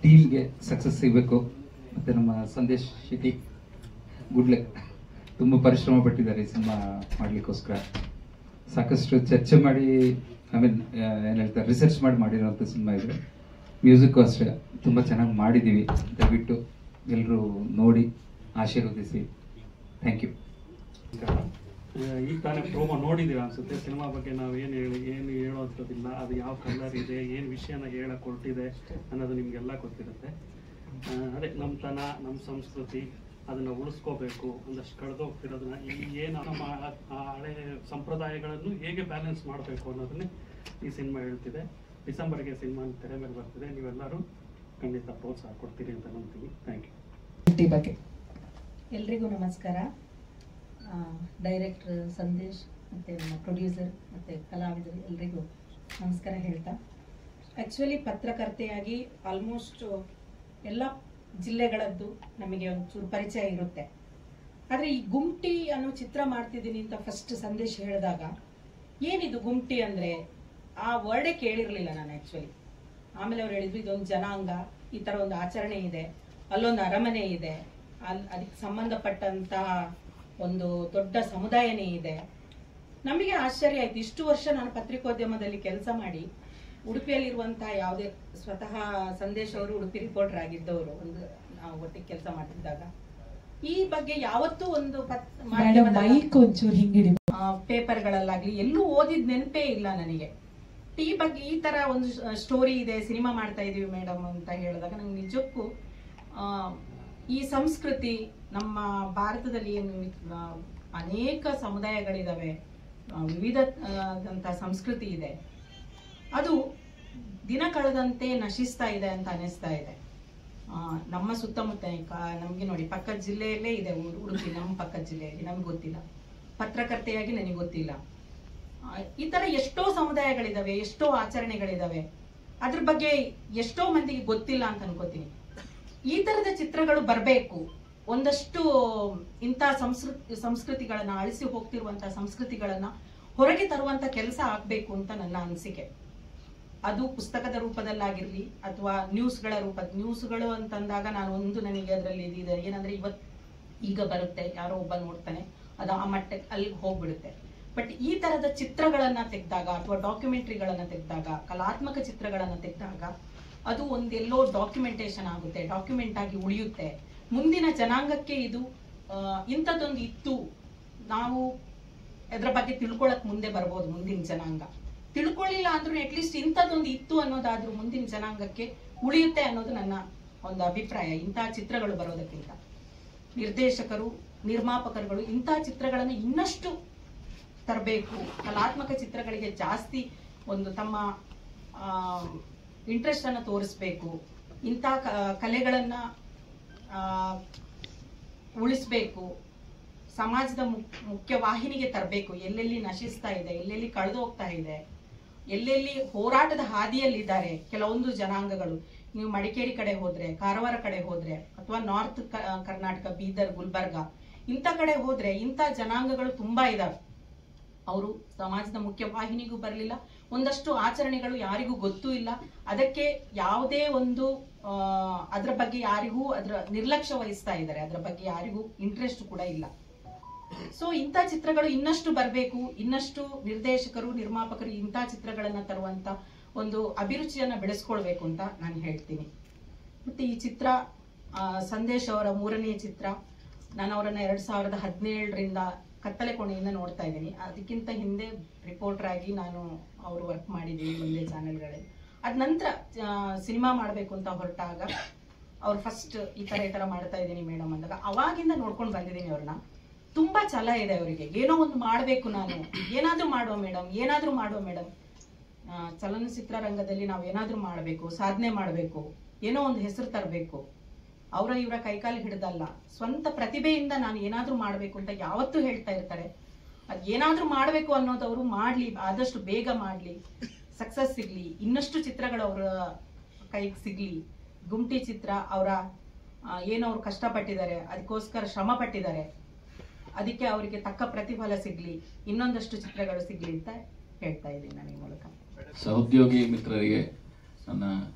ಟೀಮ್ಗೆ ಸಕ್ಸಸ್ ಸಿಗಬೇಕು ಮತ್ತು ನಮ್ಮ ಸಂದೇಶ್ ಶೆಟ್ಟಿ ಗುಡ್ ಲಕ್ ತುಂಬ ಪರಿಶ್ರಮ ಪಟ್ಟಿದ್ದಾರೆ ಈ ಸಿನಿಮಾ ಮಾಡಲಿಕ್ಕೋಸ್ಕರ ಸಾಕಷ್ಟು ಚರ್ಚೆ ಮಾಡಿ ಐ ಮೀನ್ ಏನು ಹೇಳ್ತಾರೆ ರಿಸರ್ಚ್ ಮಾಡಿ ಮಾಡಿರೋಂಥ ಸಿನಿಮಾ ಇದು ಮ್ಯೂಸಿಕ್ಕು ಅಷ್ಟೇ ತುಂಬ ಚೆನ್ನಾಗಿ ಮಾಡಿದ್ದೀವಿ ದಯವಿಟ್ಟು ಎಲ್ಲರೂ ನೋಡಿ ಆಶೀರ್ವದಿಸಿ ಥ್ಯಾಂಕ್ ಯು ಈಗ ತಾನೇ ಪ್ರೋಮೋ ನೋಡಿದೀವಿ ಅನ್ಸುತ್ತೆ ಸಿನಿಮಾ ಬಗ್ಗೆ ನಾವು ಏನು ಹೇಳಿ ಏನು ಹೇಳೋಂಥದ್ದಿಲ್ಲ ಅದು ಯಾವ ಕಲರ್ ಇದೆ ಏನು ವಿಷಯನ ಹೇಳಕ್ ಹೊರಟಿದೆ ಅನ್ನೋದು ನಿಮಗೆಲ್ಲ ಗೊತ್ತಿರುತ್ತೆ ಆ, ಅದೇ ನಮ್ಮ ತನ ನಮ್ಮ ಸಂಸ್ಕೃತಿ ಅದನ್ನ ಉಳಿಸ್ಕೋಬೇಕು ಒಂದಷ್ಟು ಕಳೆದೋಗ್ತಿರೋದನ್ನ ಈ ಏನು ನಮ್ಮ ಆ- ಆ ಹಳೆ ಸಂಪ್ರದಾಯಗಳನ್ನು ಹೇಗೆ ಬ್ಯಾಲೆನ್ಸ್ ಮಾಡಬೇಕು ಅನ್ನೋದನ್ನೇ ಈ ಸಿನಿಮಾ ಹೇಳ್ತಿದೆ ಡಿಸೆಂಬರ್ಗೆ ಸಿನಿಮಾ ತೆರೆ ಮೇಲೆ ಬರ್ತಿದೆ ನೀವೆಲ್ಲರೂ ಖಂಡಿತ ಪ್ರೋತ್ಸಾಹ ಕೊಡ್ತೀರಿ ಅಂತ ನಂಬ್ತೀನಿ ಥ್ಯಾಂಕ್ ಯು ಬಗ್ಗೆ ಎಲ್ರಿಗೂ ನಮಸ್ಕಾರ ಡೈರೆಕ್ಟರ್ ಸಂದೇಶ್ ಮತ್ತು ನಮ್ಮ ಪ್ರೊಡ್ಯೂಸರ್ ಮತ್ತು ಕಲಾವಿದರು ಎಲ್ರಿಗೂ ನಮಸ್ಕಾರ ಹೇಳ್ತಾ ಆ್ಯಕ್ಚುಲಿ ಪತ್ರಕರ್ತೆಯಾಗಿ ಆಲ್ಮೋಸ್ಟ್ ಎಲ್ಲ ಜಿಲ್ಲೆಗಳದ್ದು ನಮಗೆ ಒಂಚೂರು ಪರಿಚಯ ಇರುತ್ತೆ ಆದರೆ ಈ ಗುಮ್ಟಿ ಅನ್ನೋ ಚಿತ್ರ ಮಾಡ್ತಿದ್ದೀನಿ ಅಂತ ಫಸ್ಟ್ ಸಂದೇಶ್ ಹೇಳಿದಾಗ ಏನಿದು ಗುಮ್ಟಿ ಅಂದರೆ ಆ ವರ್ಡೇ ಕೇಳಿರಲಿಲ್ಲ ನಾನು ಆ್ಯಕ್ಚುಲಿ ಆಮೇಲೆ ಅವ್ರು ಹೇಳಿದ್ರು ಇದೊಂದು ಜನಾಂಗ ಈ ಥರ ಒಂದು ಆಚರಣೆ ಇದೆ ಅಲ್ಲೊಂದು ಅರಮನೆ ಇದೆ ಅಲ್ಲಿ ಅದಕ್ಕೆ ಸಂಬಂಧಪಟ್ಟಂತಹ ಒಂದು ದೊಡ್ಡ ಸಮುದಾಯನೇ ಇದೆ ನಮಗೆ ಆಶ್ಚರ್ಯ ಆಯ್ತು ಇಷ್ಟು ವರ್ಷ ನಾನು ಪತ್ರಿಕೋದ್ಯಮದಲ್ಲಿ ಕೆಲಸ ಮಾಡಿ ಉಡುಪಿಯಲ್ಲಿರುವಂತಹ ಯಾವುದೇ ಸ್ವತಃ ಸಂದೇಶ್ ಅವರು ಉಡುಪಿ ರಿಪೋರ್ಟರ್ ಆಗಿದ್ದವರು ಒಂದು ನಾವು ಒಟ್ಟಿಗೆ ಕೆಲಸ ಮಾಡ್ತಿದ್ದಾಗ ಈ ಬಗ್ಗೆ ಯಾವತ್ತೂ ಒಂದು ಪತ್- ಮೇಡಮ್ ಮಾಧ್ಯಮದ- ಮೈಕ್ ಒಂಚೂರು ಹಿಂಗಿಡಿ ಆ, ಪೇಪರ್ಗಳಲ್ಲಾಗ್ಲಿ ಎಲ್ಲೂ ಓದಿದ ನೆನಪೇ ಇಲ್ಲ ನನಗೆ ಈ ಬಗ್ಗೆ ಈ ತರ ಒಂದು ಸ್ಟೋರಿ ಇದೆ ಸಿನಿಮಾ ಮಾಡ್ತಾ ಇದೀವಿ ಮೇಡಮ್ ಅಂತ ಹೇಳಿದಾಗ ನಂಗೆ ನಿಜಕ್ಕೂ ಆ, ಈ ಸಂಸ್ಕೃತಿ ನಮ್ಮ ಭಾರತದಲ್ಲಿ ಏನು ಆ, ಅನೇಕ ಸಮುದಾಯಗಳಿದಾವೆ ಆ, ವಿವಿಧ ಆದಂತ ಸಂಸ್ಕೃತಿ ಇದೆ ಅದು ದಿನ ಕಳೆದಂತೆ ನಶಿಸ್ತಾ ಇದೆ ಅಂತ ಅನಿಸ್ತಾ ಇದೆ ಆ, ನಮ್ಮ ಸುತ್ತಮುತ್ತ ಕ- ನಮ್ಗೆ ನೋಡಿ ಪಕ್ಕದ ಜಿಲ್ಲೆಯಲ್ಲೇ ಇದೆ ಊರು ಉಡುಪಿ ನಮ್ಮ ಪಕ್ಕದ ಜಿಲ್ಲೆಯಲ್ಲಿ ನಮ್ಗೆ ಗೊತ್ತಿಲ್ಲ ಪತ್ರಕರ್ತೆಯಾಗಿ ನನಗೆ ಗೊತ್ತಿಲ್ಲ ಆ, ಈ ತರ ಎಷ್ಟೋ ಸಮುದಾಯಗಳಿದಾವೆ ಎಷ್ಟೋ ಆಚರಣೆಗಳಿದಾವೆ ಅದ್ರ ಬಗ್ಗೆ ಎಷ್ಟೋ ಮಂದಿಗೆ ಗೊತ್ತಿಲ್ಲ ಅಂತ ಅನ್ಕೋತೀನಿ ಈ ತರದ ಚಿತ್ರಗಳು ಬರಬೇಕು ಒಂದಷ್ಟು ಇಂಥ ಸಂಸ್ಕೃತಿ ಸಂಸ್ಕೃತಿಗಳನ್ನ ಅಳಿಸಿ ಹೋಗ್ತಿರುವಂತಹ ಸಂಸ್ಕೃತಿಗಳನ್ನ ಹೊರಗೆ ತರುವಂತ ಕೆಲಸ ಆಗ್ಬೇಕು ಅಂತ ನನ್ನ ಅನಿಸಿಕೆ ಅದು ಪುಸ್ತಕದ ರೂಪದಲ್ಲಾಗಿರ್ಲಿ ಅಥವಾ ನ್ಯೂಸ್ಗಳ ರೂಪ ನ್ಯೂಸ್ಗಳು ಅಂತಂದಾಗ ನಾನು ಒಂದು ನನಗೆ ಅದರಲ್ಲಿ ಇದೆ ಏನಂದ್ರೆ ಇವತ್ ಈಗ ಬರುತ್ತೆ ಯಾರೋ ಒಬ್ಬ ನೋಡ್ತಾನೆ ಅದು ಆ ಮಟ್ಟಕ್ಕೆ ಅಲ್ಲಿಗೆ ಹೋಗ್ಬಿಡುತ್ತೆ ಬಟ್ ಈ ತರದ ಚಿತ್ರಗಳನ್ನ ತೆಗೆದಾಗ ಅಥವಾ ಡಾಕ್ಯುಮೆಂಟ್ರಿಗಳನ್ನ ತೆಗೆದಾಗ ಕಲಾತ್ಮಕ ಚಿತ್ರಗಳನ್ನ ತೆಗೆದಾಗ ಅದು ಒಂದೆಲ್ಲೋ ಡಾಕ್ಯುಮೆಂಟೇಶನ್ ಆಗುತ್ತೆ ಡಾಕ್ಯುಮೆಂಟ್ ಆಗಿ ಉಳಿಯುತ್ತೆ ಮುಂದಿನ ಜನಾಂಗಕ್ಕೆ ಇದು ಆ, ಇಂಥದ್ದೊಂದು ಇತ್ತು ನಾವು ಅದ್ರ ಬಗ್ಗೆ ತಿಳ್ಕೊಳಕ್ ಮುಂದೆ ಬರ್ಬೋದು ಮುಂದಿನ ಜನಾಂಗ ತಿಳ್ಕೊಳ್ಳಿಲ್ಲ ಅಂದ್ರೂ ಅಟ್ಲೀಸ್ಟ್ ಇಂಥದ್ದೊಂದು ಇತ್ತು ಅನ್ನೋದಾದ್ರೂ ಮುಂದಿನ ಜನಾಂಗಕ್ಕೆ ಉಳಿಯುತ್ತೆ ಅನ್ನೋದು ನನ್ನ ಒಂದು ಅಭಿಪ್ರಾಯ ಇಂತಹ ಚಿತ್ರಗಳು ಬರೋದಕ್ಕಿಂತ ನಿರ್ದೇಶಕರು ನಿರ್ಮಾಪಕರುಗಳು ಇಂತಹ ಚಿತ್ರಗಳನ್ನು ಇನ್ನಷ್ಟು ತರಬೇಕು ಕಲಾತ್ಮಕ ಚಿತ್ರಗಳಿಗೆ ಜಾಸ್ತಿ ಒಂದು ತಮ್ಮ ಇಂಟ್ರೆಸ್ಟ್ ಅನ್ನ ತೋರಿಸ್ಬೇಕು ಇಂಥ ಕ- ಕಲೆಗಳನ್ನ ಆ, ಉಳಿಸ್ಬೇಕು ಸಮಾಜದ ಮುಕ್- ಮುಖ್ಯ ವಾಹಿನಿಗೆ ತರಬೇಕು ಎಲ್ಲೆಲ್ಲಿ ನಶಿಸ್ತಾ ಇದೆ ಎಲ್ಲೆಲ್ಲಿ ಕಳೆದು ಹೋಗ್ತಾ ಇದೆ ಎಲ್ಲೆಲ್ಲಿ ಹೋರಾಟದ ಹಾದಿಯಲ್ಲಿದ್ದಾರೆ ಕೆಲವೊಂದು ಜನಾಂಗಗಳು ನೀವು ಮಡಿಕೇರಿ ಕಡೆ ಹೋದ್ರೆ ಕಾರವಾರ ಕಡೆ ಹೋದ್ರೆ ಅಥವಾ ನಾರ್ತ್ ಕ- ಕರ್ನಾಟಕ ಬೀದರ್ ಗುಲ್ಬರ್ಗ ಇಂಥ ಕಡೆ ಹೋದ್ರೆ ಇಂಥ ಜನಾಂಗಗಳು ತುಂಬಾ ಇದಾವೆ ಅವರು ಸಮಾಜದ ಮುಖ್ಯ ವಾಹಿನಿಗೂ ಬರಲಿಲ್ಲ ಒಂದಷ್ಟು ಆಚರಣೆಗಳು ಯಾರಿಗೂ ಗೊತ್ತೂ ಇಲ್ಲ ಅದಕ್ಕೆ ಯಾವುದೇ ಒಂದು ಆ, ಅದ್ರ ಬಗ್ಗೆ ಯಾರಿಗೂ ಅದ್ರ ನಿರ್ಲಕ್ಷ್ಯ ವಹಿಸ್ತಾ ಇದ್ದಾರೆ ಅದ್ರ ಬಗ್ಗೆ ಯಾರಿಗೂ ಇಂಟ್ರೆಸ್ಟ್ ಕೂಡ ಇಲ್ಲ ಸೊ ಇಂಥ ಚಿತ್ರಗಳು ಇನ್ನಷ್ಟು ಬರಬೇಕು ಇನ್ನಷ್ಟು ನಿರ್ದೇಶಕರು ನಿರ್ಮಾಪಕರು ಇಂಥ ಚಿತ್ರಗಳನ್ನ ತರುವಂತ ಒಂದು ಅಭಿರುಚಿಯನ್ನ ಬೆಳೆಸ್ಕೊಳ್ಬೇಕು ಅಂತ ನಾನು ಹೇಳ್ತೀನಿ ಮತ್ತೆ ಈ ಚಿತ್ರ ಆ, ಸಂದೇಶ್ ಅವರ ಮೂರನೇ ಚಿತ್ರ ನಾನು ಅವರನ್ನ ಎರಡ್ ಸಾವಿರದ ಹದಿನೇಳರಿಂದ ಕತ್ತಲೆ ಕೋಣೆಯಿಂದ ನೋಡ್ತಾ ಇದ್ದೀನಿ ಅದಕ್ಕಿಂತ ಹಿಂದೆ ರಿಪೋರ್ಟರ್ ಆಗಿ ನಾನು ಅವರು ವರ್ಕ್ ಮಾಡಿದ್ದೀನಿ ಒಂದೇ ಚಾನೆಲ್ಗಳಲ್ಲಿ ಅದ ನಂತರ ಸಿನಿಮಾ ಮಾಡಬೇಕು ಅಂತ ಹೊರಟಾಗ ಅವ್ರು ಫಸ್ಟ್ ಈ ತರ ಈ ತರ ಮಾಡ್ತಾ ಇದ್ದೀನಿ ಮೇಡಮ್ ಅಂದಾಗ ಅವಾಗಿಂದ ನೋಡ್ಕೊಂಡು ಬಂದಿದ್ದೀನಿ ಅವ್ರನ್ನ ತುಂಬಾ ಛಲ ಇದೆ ಅವರಿಗೆ ಏನೋ ಒಂದು ಮಾಡಬೇಕು ನಾನು ಏನಾದ್ರೂ ಮಾಡುವ ಮೇಡಮ್ ಏನಾದ್ರೂ ಮಾಡುವ ಮೇಡಮ್ ಚಲನಚಿತ್ರ ರಂಗದಲ್ಲಿ ನಾವು ಏನಾದ್ರೂ ಮಾಡಬೇಕು ಸಾಧನೆ ಮಾಡಬೇಕು ಏನೋ ಒಂದು ಹೆಸರು ತರಬೇಕು ಅವರ ಇವರ ಕೈಕಾಲು ಹಿಡ್ದಲ್ಲ ಸ್ವಂತ ಪ್ರತಿಭೆಯಿಂದ ನಾನು ಏನಾದ್ರೂ ಮಾಡಬೇಕು ಅಂತ ಯಾವತ್ತೂ ಹೇಳ್ತಾ ಇರ್ತಾರೆ ಅದ್ ಏನಾದ್ರೂ ಮಾಡಬೇಕು ಅನ್ನೋದವರು ಮಾಡ್ಲಿ ಆದಷ್ಟು ಬೇಗ ಮಾಡ್ಲಿ ಸಕ್ಸಸ್ ಸಿಗ್ಲಿ ಇನ್ನಷ್ಟು ಚಿತ್ರಗಳು ಅವರ ಕೈಗೆ ಸಿಗ್ಲಿ ಗುಮ್ಟಿ ಚಿತ್ರ ಅವರ ಏನು ಅವ್ರು ಕಷ್ಟಪಟ್ಟಿದ್ದಾರೆ ಅದಕ್ಕೋಸ್ಕರ ಶ್ರಮ ಪಟ್ಟಿದ್ದಾರೆ ಅದಕ್ಕೆ ಅವರಿಗೆ ತಕ್ಕ ಪ್ರತಿಫಲ ಸಿಗ್ಲಿ ಇನ್ನೊಂದಷ್ಟು ಚಿತ್ರಗಳು ಸಿಗ್ಲಿ ಅಂತ ಹೇಳ್ತಾ ಇದ್ದೀನಿ ನಾನು ಈ ಮೂಲಕ ಸಹೋದ್ಯೋಗಿ ಮಿತ್ರರಿಗೆ ನನ್ನ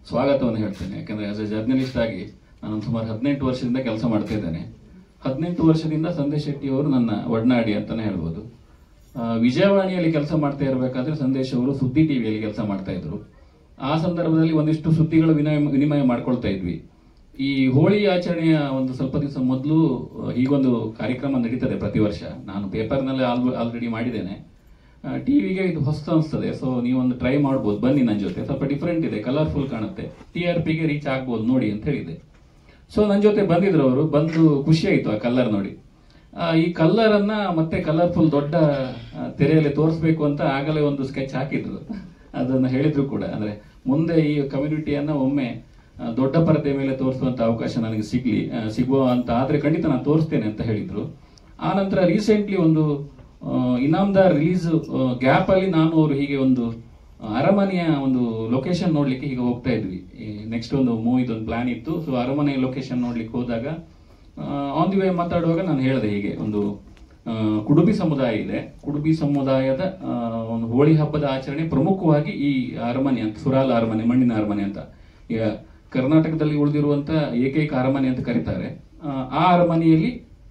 ಸ್ವಾಗತವನ್ನು ಹೇಳ್ತೇನೆ ಯಾಕಂದ್ರೆ ಆಸ್ ಎ ಜರ್ನಲಿಸ್ಟ್ ಆಗಿ ನಾನು ಸುಮಾರು ಹದಿನೆಂಟು ವರ್ಷದಿಂದ ಕೆಲಸ ಮಾಡ್ತಾ ಇದ್ದೇನೆ ಹದಿನೆಂಟು ವರ್ಷದಿಂದ ಸಂದೇಶ್ ಶೆಟ್ಟಿ ಅವರು ನನ್ನ ಒಡನಾಡಿ ಅಂತಾನೆ ಹೇಳ್ಬೋದು ಆ, ವಿಜಯವಾಣಿಯಲ್ಲಿ ಕೆಲಸ ಮಾಡ್ತಾ ಇರಬೇಕಾದ್ರೆ ಸಂದೇಶ್ ಅವರು ಸುದ್ದಿ ಟಿವಿಯಲ್ಲಿ ಕೆಲಸ ಮಾಡ್ತಾ ಇದ್ರು ಆ ಸಂದರ್ಭದಲ್ಲಿ ಒಂದಿಷ್ಟು ಸುದ್ದಿಗಳ ವಿನಿಮಯ ವಿನಿಮಯ ಮಾಡ್ಕೊಳ್ತಾ ಇದ್ವಿ ಈ ಹೋಳಿ ಆಚರಣೆಯ ಒಂದು ಸ್ವಲ್ಪ ದಿವಸ ಮೊದಲು ಹೀಗೊಂದು ಕಾರ್ಯಕ್ರಮ ನಡೀತದೆ ಪ್ರತಿ ವರ್ಷ ನಾನು ಪೇಪರ್ನಲ್ಲಿ ಆಲ್ರೆಡಿ ಮಾಡಿದ್ದೇನೆ ಟಿವಿಗೆ ಇದು ಹೊಸ ಅನಿಸ್ತದೆ ಸೊ ನೀವೊಂದು ಟ್ರೈ ಮಾಡ್ಬೋದು ಬನ್ನಿ ನನ್ನ ಜೊತೆ ಸ್ವಲ್ಪ ಡಿಫ್ರೆಂಟ್ ಇದೆ ಕಲರ್ಫುಲ್ ಕಾಣುತ್ತೆ ಟಿ ಆರ್ ಪಿಗೆ ರೀಚ್ ಆಗ್ಬೋದು ನೋಡಿ ಅಂತ ಹೇಳಿದೆ ಸೊ ನನ್ನ ಜೊತೆ ಬಂದಿದ್ರು ಅವರು ಬಂದು ಖುಷಿ ಆಯ್ತು ಆ ಕಲರ್ ನೋಡಿ ಆ, ಈ ಕಲ್ಲರ್ ಅನ್ನ ಮತ್ತೆ ಕಲರ್ಫುಲ್ ದೊಡ್ಡ ಆ, ತೆರೆಯಲ್ಲಿ ತೋರಿಸ್ಬೇಕು ಅಂತ ಆಗಲೇ ಒಂದು ಸ್ಕೆಚ್ ಹಾಕಿದ್ರು ಅದನ್ನ ಹೇಳಿದ್ರು ಕೂಡ ಅಂದ್ರೆ ಮುಂದೆ ಈ ಕಮ್ಯುನಿಟಿಯನ್ನ ಒಮ್ಮೆ ಆ, ದೊಡ್ಡ ಪರದೆ ಮೇಲೆ ತೋರಿಸುವಂತ ಅವಕಾಶ ನನಗೆ ಸಿಗ್ಲಿ ಆ, ಸಿಗುವ ಅಂತ ಆದ್ರೆ ಖಂಡಿತ ನಾನು ತೋರಿಸ್ತೇನೆ ಅಂತ ಹೇಳಿದ್ರು ಆ ನಂತರ ರೀಸೆಂಟ್ಲಿ ಒಂದು ಆ, ಇನಾಮ್ದಾರ್ ರಿಲೀಸ್ ಗ್ಯಾಪ್ ಅಲ್ಲಿ ನಾನು ಅವರು ಹೀಗೆ ಒಂದು ಆ, ಅರಮನೆಯ ಒಂದು ಲೊಕೇಶನ್ ನೋಡ್ಲಿಕ್ಕೆ ಹೀಗೆ ಹೋಗ್ತಾ ಇದ್ವಿ ನೆಕ್ಸ್ಟ್ ಒಂದು ಮೂವಿದು ಒಂದು ಪ್ಲಾನ್ ಇತ್ತು ಸೊ ಅರಮನೆ ಲೊಕೇಶನ್ ನೋಡ್ಲಿಕ್ಕೆ ಹೋದಾಗ ಆನ್ ದಿ ವೇ ಮಾತಾಡುವಾಗ ನಾನು ಹೇಳಿದೆ ಹೀಗೆ ಒಂದು ಆ, ಕುಡುಬಿ ಸಮುದಾಯ ಇದೆ ಕುಡುಬಿ ಸಮುದಾಯದ ಆ, ಒಂದು ಹೋಳಿ ಹಬ್ಬದ ಆಚರಣೆ ಪ್ರಮುಖವಾಗಿ ಈ ಅರಮನೆ ಅಂತ ಸುರಾಲ ಅರಮನೆ ಮಣ್ಣಿನ ಅರಮನೆ ಅಂತ ಈಗ ಕರ್ನಾಟಕದಲ್ಲಿ ಉಳಿದಿರುವಂತ ಏಕೈಕ ಅರಮನೆ ಅಂತ ಕರೀತಾರೆ ಆ, ಆ ಅರಮನೆಯಲ್ಲಿ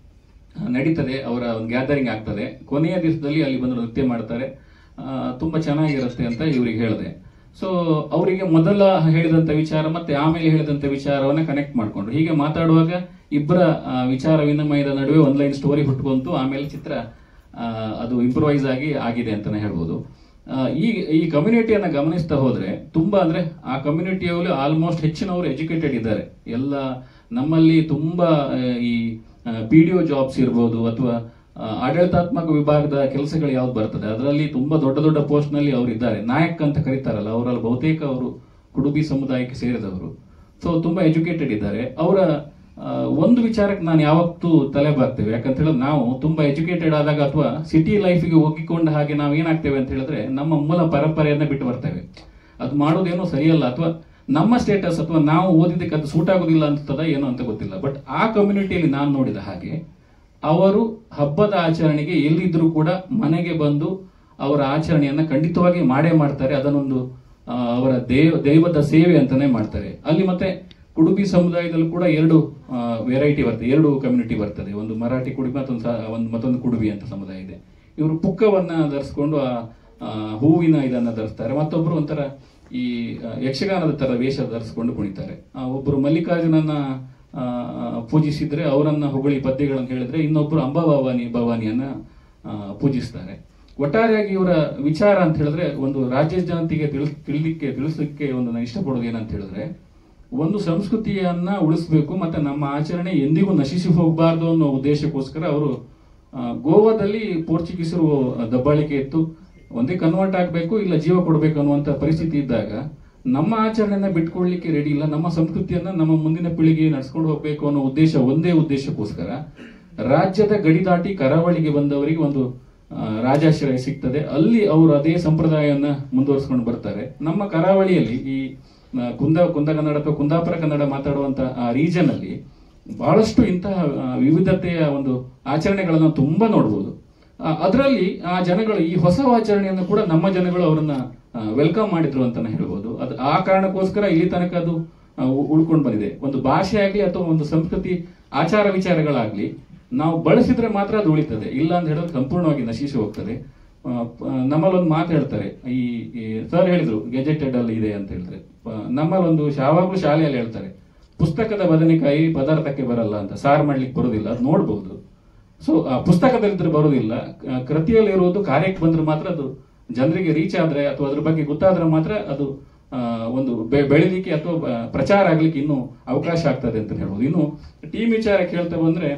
ನಡೀತದೆ ಅವರ ಒಂದು ಗ್ಯಾದರಿಂಗ್ ಆಗ್ತದೆ ಕೊನೆಯ ದಿವಸದಲ್ಲಿ ಅಲ್ಲಿ ಬಂದು ನೃತ್ಯ ಮಾಡ್ತಾರೆ ಆ, ತುಂಬಾ ಚೆನ್ನಾಗಿರುತ್ತೆ ಅಂತ ಇವರಿಗೆ ಹೇಳಿದೆ ಸೊ ಅವರಿಗೆ ಮೊದಲ ಹೇಳಿದಂತ ವಿಚಾರ ಮತ್ತೆ ಆಮೇಲೆ ಹೇಳಿದಂತ ವಿಚಾರವನ್ನ ಕನೆಕ್ಟ್ ಮಾಡ್ಕೊಂಡ್ರು ಹೀಗೆ ಮಾತಾಡುವಾಗ ಇಬ್ಬರ ಆ, ವಿಚಾರ ವಿನಿಮಯದ ನಡುವೆ ಒಂದು ಲೈನ್ ಸ್ಟೋರಿ ಹುಟ್ಕೊಂತು ಆಮೇಲೆ ಚಿತ್ರ ಆ, ಅದು ಇಂಪ್ರೂವೈಸ್ ಆಗಿ ಆಗಿದೆ ಅಂತಾನೆ ಹೇಳ್ಬೋದು ಆ, ಈ ಈ ಕಮ್ಯುನಿಟಿಯನ್ನ ಗಮನಿಸ್ತಾ ಹೋದ್ರೆ ತುಂಬಾ ಅಂದ್ರೆ ಆ ಕಮ್ಯುನಿಟಿಯಲ್ಲಿ ಆಲ್ಮೋಸ್ಟ್ ಹೆಚ್ಚಿನವರು ಎಜುಕೇಟೆಡ್ ಇದ್ದಾರೆ ಎಲ್ಲ ನಮ್ಮಲ್ಲಿ ತುಂಬಾ ಆ, ಈ ಪಿ ಡಿ ಒ ಜಾಬ್ಸ್ ಇರ್ಬೋದು ಅಥವಾ ಆ, ಆಡಳಿತಾತ್ಮಕ ವಿಭಾಗದ ಕೆಲಸಗಳು ಯಾವ್ದು ಬರ್ತದೆ ಅದರಲ್ಲಿ ತುಂಬಾ ದೊಡ್ಡ ದೊಡ್ಡ ಪೋಸ್ಟ್ ನಲ್ಲಿ ಅವರು ಇದ್ದಾರೆ ನಾಯಕ್ ಅಂತ ಕರೀತಾರಲ್ಲ ಅವರಲ್ಲಿ ಬಹುತೇಕ ಅವರು ಕುಡುಬಿ ಸಮುದಾಯಕ್ಕೆ ಸೇರಿದವರು ಸೊ ತುಂಬಾ ಎಜುಕೇಟೆಡ್ ಇದ್ದಾರೆ ಅವರ ಆ, ಒಂದು ವಿಚಾರಕ್ಕೆ ನಾನು ಯಾವತ್ತೂ ತಲೆ ಬಾಗ್ತೇವೆ ಯಾಕಂತ ಹೇಳಿದ್ರೆ ನಾವು ತುಂಬಾ ಎಜುಕೇಟೆಡ್ ಆದಾಗ ಅಥವಾ ಸಿಟಿ ಲೈಫಿಗೆ ಒಗ್ಗಿಕೊಂಡ ಹಾಗೆ ನಾವು ಏನಾಗ್ತೇವೆ ಅಂತ ಹೇಳಿದ್ರೆ ನಮ್ಮ ಮೂಲ ಪರಂಪರೆಯನ್ನ ಬಿಟ್ಟು ಬರ್ತೇವೆ ಅದು ಮಾಡೋದೇನೋ ಸರಿಯಲ್ಲ ಅಥವಾ ನಮ್ಮ ಸ್ಟೇಟಸ್ ಅಥವಾ ನಾವು ಓದಿದ್ದಕ್ಕೆ ಅದು ಸೂಟ್ ಆಗೋದಿಲ್ಲ ಅಂತದ ಏನೋ ಅಂತ ಗೊತ್ತಿಲ್ಲ ಬಟ್ ಆ ಕಮ್ಯುನಿಟಿಯಲ್ಲಿ ನಾನು ನೋಡಿದ ಹಾಗೆ ಅವರು ಹಬ್ಬದ ಆಚರಣೆಗೆ ಎಲ್ಲಿದ್ರೂ ಕೂಡ ಮನೆಗೆ ಬಂದು ಅವರ ಆಚರಣೆಯನ್ನ ಖಂಡಿತವಾಗಿ ಮಾಡೇ ಮಾಡ್ತಾರೆ ಅದನ್ನೊಂದು ಆ, ಅವರ ದೇವ ದೈವದ ಸೇವೆ ಅಂತಾನೆ ಮಾಡ್ತಾರೆ ಅಲ್ಲಿ ಮತ್ತೆ ಕುಡುಬಿ ಸಮುದಾಯದಲ್ಲೂ ಕೂಡ ಎರಡು ವೆರೈಟಿ ಬರ್ತದೆ ಎರಡು ಕಮ್ಯುನಿಟಿ ಬರ್ತದೆ ಒಂದು ಮರಾಠಿ ಕುಡುಬಿ ಮತ್ತೊಂದು ಸ- ಒಂದು ಮತ್ತೊಂದು ಕುಡುಬಿ ಅಂತ ಸಮುದಾಯ ಇದೆ ಇವರು ಪುಕ್ಕವನ್ನ ಧರಿಸ್ಕೊಂಡು ಆ ಆ, ಹೂವಿನ ಇದನ್ನ ಧರಿಸ್ತಾರೆ ಮತ್ತೊಬ್ರು ಒಂಥರ ಈ ಆ, ಯಕ್ಷಗಾನದ ತರ ವೇಷ ಧರಿಸ್ಕೊಂಡು ಕುಣಿತಾರೆ ಆ, ಒಬ್ರು ಮಲ್ಲಿಕಾರ್ಜುನನ್ನ ಆ, ಪೂಜಿಸಿದ್ರೆ ಅವರನ್ನ ಹೊಗಳಿ ಪದ್ಯಗಳನ್ನು ಹೇಳಿದ್ರೆ ಇನ್ನೊಬ್ರು ಅಂಬಾ ಭವಾನಿ ಭವಾನಿಯನ್ನ ಆ, ಪೂಜಿಸ್ತಾರೆ ಒಟ್ಟಾರೆಯಾಗಿ ಇವರ ವಿಚಾರ ಅಂತ ಹೇಳಿದ್ರೆ ಒಂದು ರಾಜ್ಯ ಜನತೆಗೆ ತಿಳಿಸ್ ತಿಳಿಲಿಕ್ಕೆ ತಿಳಿಸ್ಲಿಕ್ಕೆ ಒಂದು ನಾನು ಇಷ್ಟಪಡೋದು ಏನಂತ ಹೇಳಿದ್ರೆ ಒಂದು ಸಂಸ್ಕೃತಿಯನ್ನ ಉಳಿಸ್ಬೇಕು ಮತ್ತೆ ನಮ್ಮ ಆಚರಣೆ ಎಂದಿಗೂ ನಶಿಸಿ ಹೋಗಬಾರ್ದು ಅನ್ನೋ ಉದ್ದೇಶಕ್ಕೋಸ್ಕರ ಅವರು ಆ, ಗೋವಾದಲ್ಲಿ ಪೋರ್ಚುಗೀಸರು ದಬ್ಬಾಳಿಕೆ ಇತ್ತು ಒಂದೇ ಕನ್ವರ್ಟ್ ಆಗಬೇಕು ಇಲ್ಲ ಜೀವ ಕೊಡಬೇಕು ಅನ್ನುವಂತ ಪರಿಸ್ಥಿತಿ ಇದ್ದಾಗ ನಮ್ಮ ಆಚರಣೆಯನ್ನ ಬಿಟ್ಕೊಡ್ಲಿಕ್ಕೆ ರೆಡಿ ಇಲ್ಲ ನಮ್ಮ ಸಂಸ್ಕೃತಿಯನ್ನ ನಮ್ಮ ಮುಂದಿನ ಪೀಳಿಗೆ ನಡ್ಸ್ಕೊಂಡು ಹೋಗ್ಬೇಕು ಅನ್ನೋ ಉದ್ದೇಶ ಒಂದೇ ಉದ್ದೇಶಕ್ಕೋಸ್ಕರ ರಾಜ್ಯದ ಗಡಿ ದಾಟಿ ಕರಾವಳಿಗೆ ಬಂದವರಿಗೆ ಒಂದು ಆ, ರಾಜಾಶ್ರಯ ಸಿಗ್ತದೆ ಅಲ್ಲಿ ಅವರು ಅದೇ ಸಂಪ್ರದಾಯವನ್ನ ಮುಂದುವರಿಸ್ಕೊಂಡು ಬರ್ತಾರೆ ನಮ್ಮ ಕರಾವಳಿಯಲ್ಲಿ ಈ ಆ, ಕುಂದ ಕುಂದ ಕನ್ನಡ ಅಥವಾ ಕುಂದಾಪುರ ಕನ್ನಡ ಮಾತಾಡುವಂತ ಆ ರೀಜನ್ ಅಲ್ಲಿ ಬಹಳಷ್ಟು ಇಂತಹ ಆ, ವಿವಿಧತೆಯ ಒಂದು ಆಚರಣೆಗಳನ್ನು ತುಂಬಾ ನೋಡ್ಬೋದು ಅದರಲ್ಲಿ ಆ ಜನಗಳು ಈ ಹೊಸ ಆಚರಣೆಯನ್ನು ಕೂಡ ನಮ್ಮ ಜನಗಳು ಅವರನ್ನ ವೆಲ್ಕಮ್ ಮಾಡಿದ್ರು ಅಂತಾನೆ ಹೇಳ್ಬೋದು ಅದು ಆ ಕಾರಣಕ್ಕೋಸ್ಕರ ಇಲ್ಲಿ ತನಕ ಅದು ಆ, ಉ- ಉಳ್ಕೊಂಡು ಬಂದಿದೆ ಒಂದು ಭಾಷೆ ಆಗ್ಲಿ ಅಥವಾ ಒಂದು ಸಂಸ್ಕೃತಿ ಆಚಾರ ವಿಚಾರಗಳಾಗ್ಲಿ ನಾವು ಬಳಸಿದ್ರೆ ಮಾತ್ರ ಅದು ಉಳಿತದೆ ಇಲ್ಲ ಅಂತ ಹೇಳಿದ್ರೆ ಸಂಪೂರ್ಣವಾಗಿ ನಶಿಸಿ ಹೋಗ್ತದೆ ಆ, ಪ- ನಮ್ಮಲ್ಲೊಂದು ಮಾತು ಹೇಳ್ತಾರೆ ಈ ಸರ್ ಹೇಳಿದ್ರು ಗೆಜೆಟೆಡ್ ಅಲ್ಲಿ ಇದೆ ಅಂತ ಹೇಳಿದ್ರೆ ಪ- ನಮ್ಮಲ್ಲೊಂದು ಯಾವಾಗ್ಲೂ ಶಾಲೆಯಲ್ಲಿ ಹೇಳ್ತಾರೆ ಪುಸ್ತಕದ ಬದನೆಕಾಯಿ ಪದಾರ್ಥಕ್ಕೆ ಬರಲ್ಲ ಅಂತ ಸಾರು ಮಾಡ್ಲಿಕ್ಕೆ ಬರೋದಿಲ್ಲ ಅದು ನೋಡ್ಬೋದು ಸೊ ಪುಸ್ತಕದಲ್ಲಿದ್ರೆ ಬರೋದಿಲ್ಲ ಕ- ಕೃತಿಯಲ್ಲಿ ಇರುವುದು ಕಾರ್ಯಕ್ಕೆ ಬಂದ್ರೆ ಮಾತ್ರ ಅದು ಜನರಿಗೆ ರೀಚ್ ಆದ್ರೆ ಅಥವಾ ಅದ್ರ ಬಗ್ಗೆ ಗೊತ್ತಾದ್ರೆ ಮಾತ್ರ ಅದು ಆ, ಒಂದು ಬೆ- ಬೆಳಿಲಿಕ್ಕೆ ಅಥವಾ ಬ- ಪ್ರಚಾರ ಆಗ್ಲಿಕ್ಕೆ ಇನ್ನೂ ಅವಕಾಶ ಆಗ್ತದೆ ಅಂತ ಹೇಳ್ಬೋದು ಇನ್ನು ಟೀಮ್ ವಿಚಾರ ಕೇಳ್ತಾ ಬಂದ್ರೆ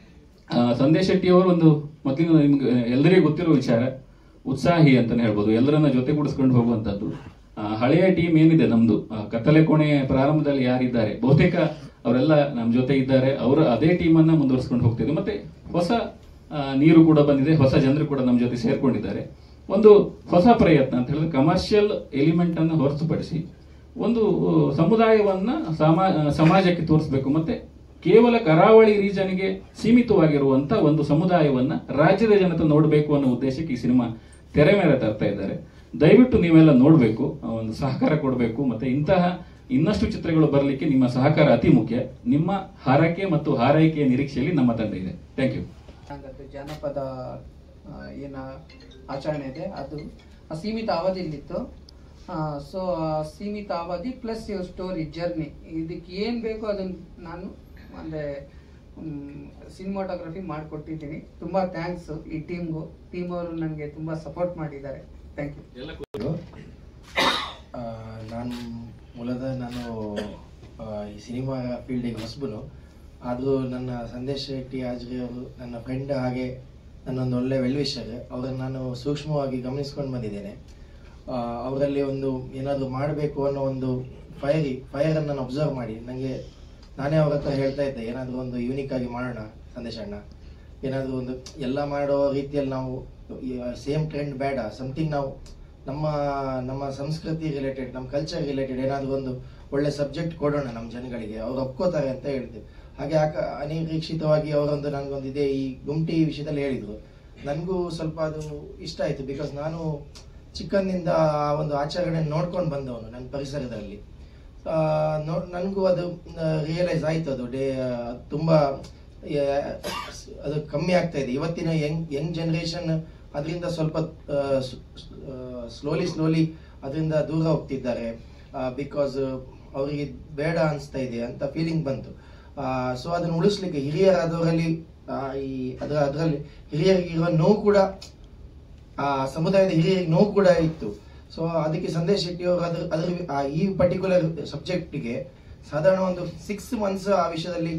ಆ, ಸಂದೇಶ್ ಶೆಟ್ಟಿ ಅವರು ಒಂದು ಮೊದಲಿನ ನಿಮ್ಗೆ ಎಲ್ಲರಿಗೂ ಗೊತ್ತಿರೋ ವಿಚಾರ ಉತ್ಸಾಹಿ ಅಂತಾನೆ ಹೇಳ್ಬೋದು ಎಲ್ಲರನ್ನ ಜೊತೆಗೂಡಿಸ್ಕೊಂಡು ಹೋಗುವಂತದ್ದು ಆ, ಹಳೆಯ ಟೀಮ್ ಏನಿದೆ ನಮ್ದು ಆ, ಕತ್ತಲೆ ಕೋಣೆ ಪ್ರಾರಂಭದಲ್ಲಿ ಯಾರಿದ್ದಾರೆ ಬಹುತೇಕ ಅವರೆಲ್ಲ ನಮ್ಮ ಜೊತೆ ಇದ್ದಾರೆ ಅವರು ಅದೇ ಟೀಮ್ ಅನ್ನ ಮುಂದುವರಿಸ್ಕೊಂಡು ಹೋಗ್ತಿದ್ವಿ ಮತ್ತೆ ಹೊಸ ಆ, ನೀರು ಕೂಡ ಬಂದಿದೆ ಹೊಸ ಜನರು ಕೂಡ ನಮ್ಮ ಜೊತೆ ಸೇರ್ಕೊಂಡಿದ್ದಾರೆ ಒಂದು ಹೊಸ ಪ್ರಯತ್ನ ಅಂತ ಹೇಳಿದ್ರೆ ಕಮರ್ಷಿಯಲ್ ಎಲಿಮೆಂಟ್ ಅನ್ನು ಹೊರತುಪಡಿಸಿ ಒಂದು ಆ, ಸಮುದಾಯವನ್ನ ಸಮಾ ಸಮಾಜಕ್ಕೆ ತೋರಿಸಬೇಕು ಮತ್ತೆ ಕೇವಲ ಕರಾವಳಿ ರೀಜನ್ಗೆ ಸೀಮಿತವಾಗಿರುವಂತ ಒಂದು ಸಮುದಾಯವನ್ನ ರಾಜ್ಯದ ಜನತೆ ನೋಡಬೇಕು ಅನ್ನೋ ಉದ್ದೇಶಕ್ಕೆ ಈ ಸಿನಿಮಾ ತೆರೆ ಮೇಲೆ ತರ್ತಾ ಇದ್ದಾರೆ ದಯವಿಟ್ಟು ನೀವೆಲ್ಲ ನೋಡಬೇಕು ಒಂದು ಸಹಕಾರ ಕೊಡಬೇಕು ಮತ್ತೆ ಇಂತಹ ಇನ್ನಷ್ಟು ಚಿತ್ರಗಳು ಬರಲಿಕ್ಕೆ ನಿಮ್ಮ ಸಹಕಾರ ಅತಿ ಮುಖ್ಯ ನಿಮ್ಮ ಹಾರೈಕೆ ಮತ್ತು ಹಾರೈಕೆಯ ನಿರೀಕ್ಷೆಯಲ್ಲಿ ನಮ್ಮ ತಂಡ ಇದೆ ಥ್ಯಾಂಕ್ ಯು ಹಾಗಾದ್ರೆ ಜಾನಪದ ಆ, ಏನ ಆಚರಣೆ ಇದೆ ಅದು ಆ ಸೀಮಿತ ಅವಧಿಯಲ್ಲಿತ್ತು ಸೊ ಸೀಮಿತ ಅವಧಿ ಪ್ಲಸ್ ಸ್ಟೋರಿ ಜರ್ನಿ ಇದಕ್ಕೆ ಏನು ಬೇಕೋ ಅದನ್ನು ನಾನು ಅಂದರೆ ಸಿನಿಮಾಟೋಗ್ರಫಿ ಮಾಡಿಕೊಟ್ಟಿದ್ದೀನಿ ತುಂಬ ಥ್ಯಾಂಕ್ಸ್ ಈ ಟೀಮ್ಗೂ ಟೀಮ್ ಅವರು ನನಗೆ ತುಂಬ ಸಪೋರ್ಟ್ ಮಾಡಿದ್ದಾರೆ ಥ್ಯಾಂಕ್ ಯು ಆ, ನಾನು ಮೂಲತಃ ನಾನು ಆ, ಈ ಸಿನಿಮಾ ಫೀಲ್ಡಿಗೆ ಹೊಸಬನು ಆದರೂ ನನ್ನ ಸಂದೇಶ್ ಶೆಟ್ಟಿ ಹಾಜ್ರಿ ಅವರು ನನ್ನ ಫ್ರೆಂಡ್ ಹಾಗೆ ನನ್ನೊಂದು ಒಳ್ಳೆ ವೆಲ್ವಿಷರ್ ಅವರನ್ನು ನಾನು ಸೂಕ್ಷ್ಮವಾಗಿ ಗಮನಿಸ್ಕೊಂಡು ಬಂದಿದ್ದೇನೆ ಆ, ಅವರಲ್ಲಿ ಒಂದು ಏನಾದರೂ ಮಾಡಬೇಕು ಅನ್ನೋ ಒಂದು ಫೈರ್ ಫೈರನ್ನು ನಾನು ಅಬ್ಸರ್ವ್ ಮಾಡಿ ನನಗೆ ನಾನೇ ಅವ್ರ ಹತ್ರ ಹೇಳ್ತಾ ಇದ್ದೆ ಏನಾದರೂ ಒಂದು ಯೂನಿಕ್ ಆಗಿ ಮಾಡೋಣ ಸಂದೇಶ ಅಣ್ಣ ಏನಾದರೂ ಒಂದು ಎಲ್ಲ ಮಾಡೋ ರೀತಿಯಲ್ಲಿ ನಾವು ಸೇಮ್ ಟ್ರೆಂಡ್ ಬೇಡ ಸಮಥಿಂಗ್ ನಾವು ನಮ್ಮ ನಮ್ಮ ಸಂಸ್ಕೃತಿ ರಿಲೇಟೆಡ್ ನಮ್ಮ ಕಲ್ಚರ್ ರಿಲೇಟೆಡ್ ಏನಾದರೂ ಒಂದು ಒಳ್ಳೆ ಸಬ್ಜೆಕ್ಟ್ ಕೊಡೋಣ ನಮ್ಮ ಜನಗಳಿಗೆ ಅವ್ರು ಒಪ್ಕೋತಾರೆ ಅಂತ ಹೇಳ್ತೀವಿ ಹಾಗೆ ಆಕ ಅನಿರೀಕ್ಷಿತವಾಗಿ ಅವರೊಂದು ನನಗೊಂದು ಇದೇ ಈ ಗುಮ್ಟಿ ವಿಷಯದಲ್ಲಿ ಹೇಳಿದರು ನನಗೂ ಸ್ವಲ್ಪ ಅದು ಇಷ್ಟ ಆಯಿತು ಬಿಕಾಸ್ ನಾನು ಚಿಕ್ಕಂದಿಂದ ಆ ಒಂದು ಆಚರಣೆ ನೋಡ್ಕೊಂಡು ಬಂದವನು ನನ್ನ ಪರಿಸರದಲ್ಲಿ ಆ, ನೋ ನನಗೂ ಅದು ರಿಯಲೈಸ್ ಆಯಿತು ಅದು ಡೇ ತುಂಬ ಆ, ಅದು ಕಮ್ಮಿ ಆಗ್ತಾ ಇದೆ ಇವತ್ತಿನ ಯಂಗ್ ಯಂಗ್ ಜನ್ರೇಷನ್ ಅದರಿಂದ ಸ್ವಲ್ಪ ಸ್ಲೋಲಿ ಸ್ಲೋಲಿ ಅದರಿಂದ ದೂರ ಹೋಗ್ತಿದ್ದಾರೆ ಬಿಕಾಸ್ ಅವರಿಗೆ ಬೇಡ ಅನಿಸ್ತಾ ಇದೆ ಅಂತ ಫೀಲಿಂಗ್ ಬಂತು ಸೊ ಅದನ್ನು ಉಳಿಸ್ಲಿಕ್ಕೆ ಹಿರಿಯರಾದವರಲ್ಲಿ ಆ, ಈ ಅದರ ಅದರಲ್ಲಿ ಹಿರಿಯರಿಗೆ ಇರುವ ನೋವು ಕೂಡ ಆ ಸಮುದಾಯದ ಹಿರಿಯರಿಗೆ ನೋವು ಕೂಡ ಇತ್ತು ಸೊ ಅದಕ್ಕೆ ಸಂದೇಶ್ ಶೆಟ್ಟಿ ಅವರು ಅದ್ರ ಅದ್ರ ಆ ಈ ಪರ್ಟಿಕ್ಯುಲರ್ ಸಬ್ಜೆಕ್ಟ್ಗೆ ಸಾಧಾರಣ ಒಂದು ಸಿಕ್ಸ್ ಮಂತ್ಸ್ ಆ ವಿಷಯದಲ್ಲಿ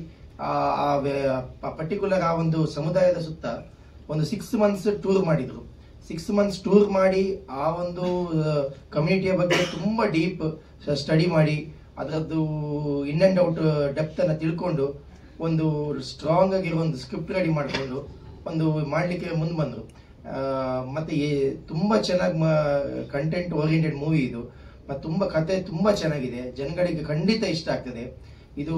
ಆ ಪರ್ಟಿಕ್ಯುಲರ್ ಆ ಒಂದು ಸಮುದಾಯದ ಸುತ್ತ ಒಂದು ಸಿಕ್ಸ್ ಮಂತ್ಸ್ ಟೂರ್ ಮಾಡಿದ್ರು ಸಿಕ್ಸ್ ಮಂತ್ಸ್ ಟೂರ್ ಮಾಡಿ ಆ ಒಂದು ಕಮ್ಯುನಿಟಿಯ ಬಗ್ಗೆ ತುಂಬ ಡೀಪ್ ಸ್ಟಡಿ ಮಾಡಿ ಅದರದ್ದು ಇನ್ ಅಂಡ್ ಔಟ್ ಡೆಪ್ತ್ ಅನ್ನ ತಿಳ್ಕೊಂಡು ಒಂದು ಸ್ಟ್ರಾಂಗ್ ಆಗಿರೋ ಒಂದು ಸ್ಕ್ರಿಪ್ಟ್ ರೆಡಿ ಮಾಡಿಕೊಂಡು ಒಂದು ಮಾಡಲಿಕ್ಕೆ ಮುಂದೆ ಬಂದರು ಮತ್ತೆ ಏ- ತುಂಬಾ ಚೆನ್ನಾಗಿ ಕಂಟೆಂಟ್ ಓರಿಯೆಂಟೆಡ್ ಮೂವಿ ಇದು ಮತ್ತೆ ತುಂಬಾ ಕತೆ ತುಂಬಾ ಚೆನ್ನಾಗಿದೆ ಜನಗಳಿಗೆ ಖಂಡಿತ ಇಷ್ಟ ಆಗ್ತದೆ ಇದು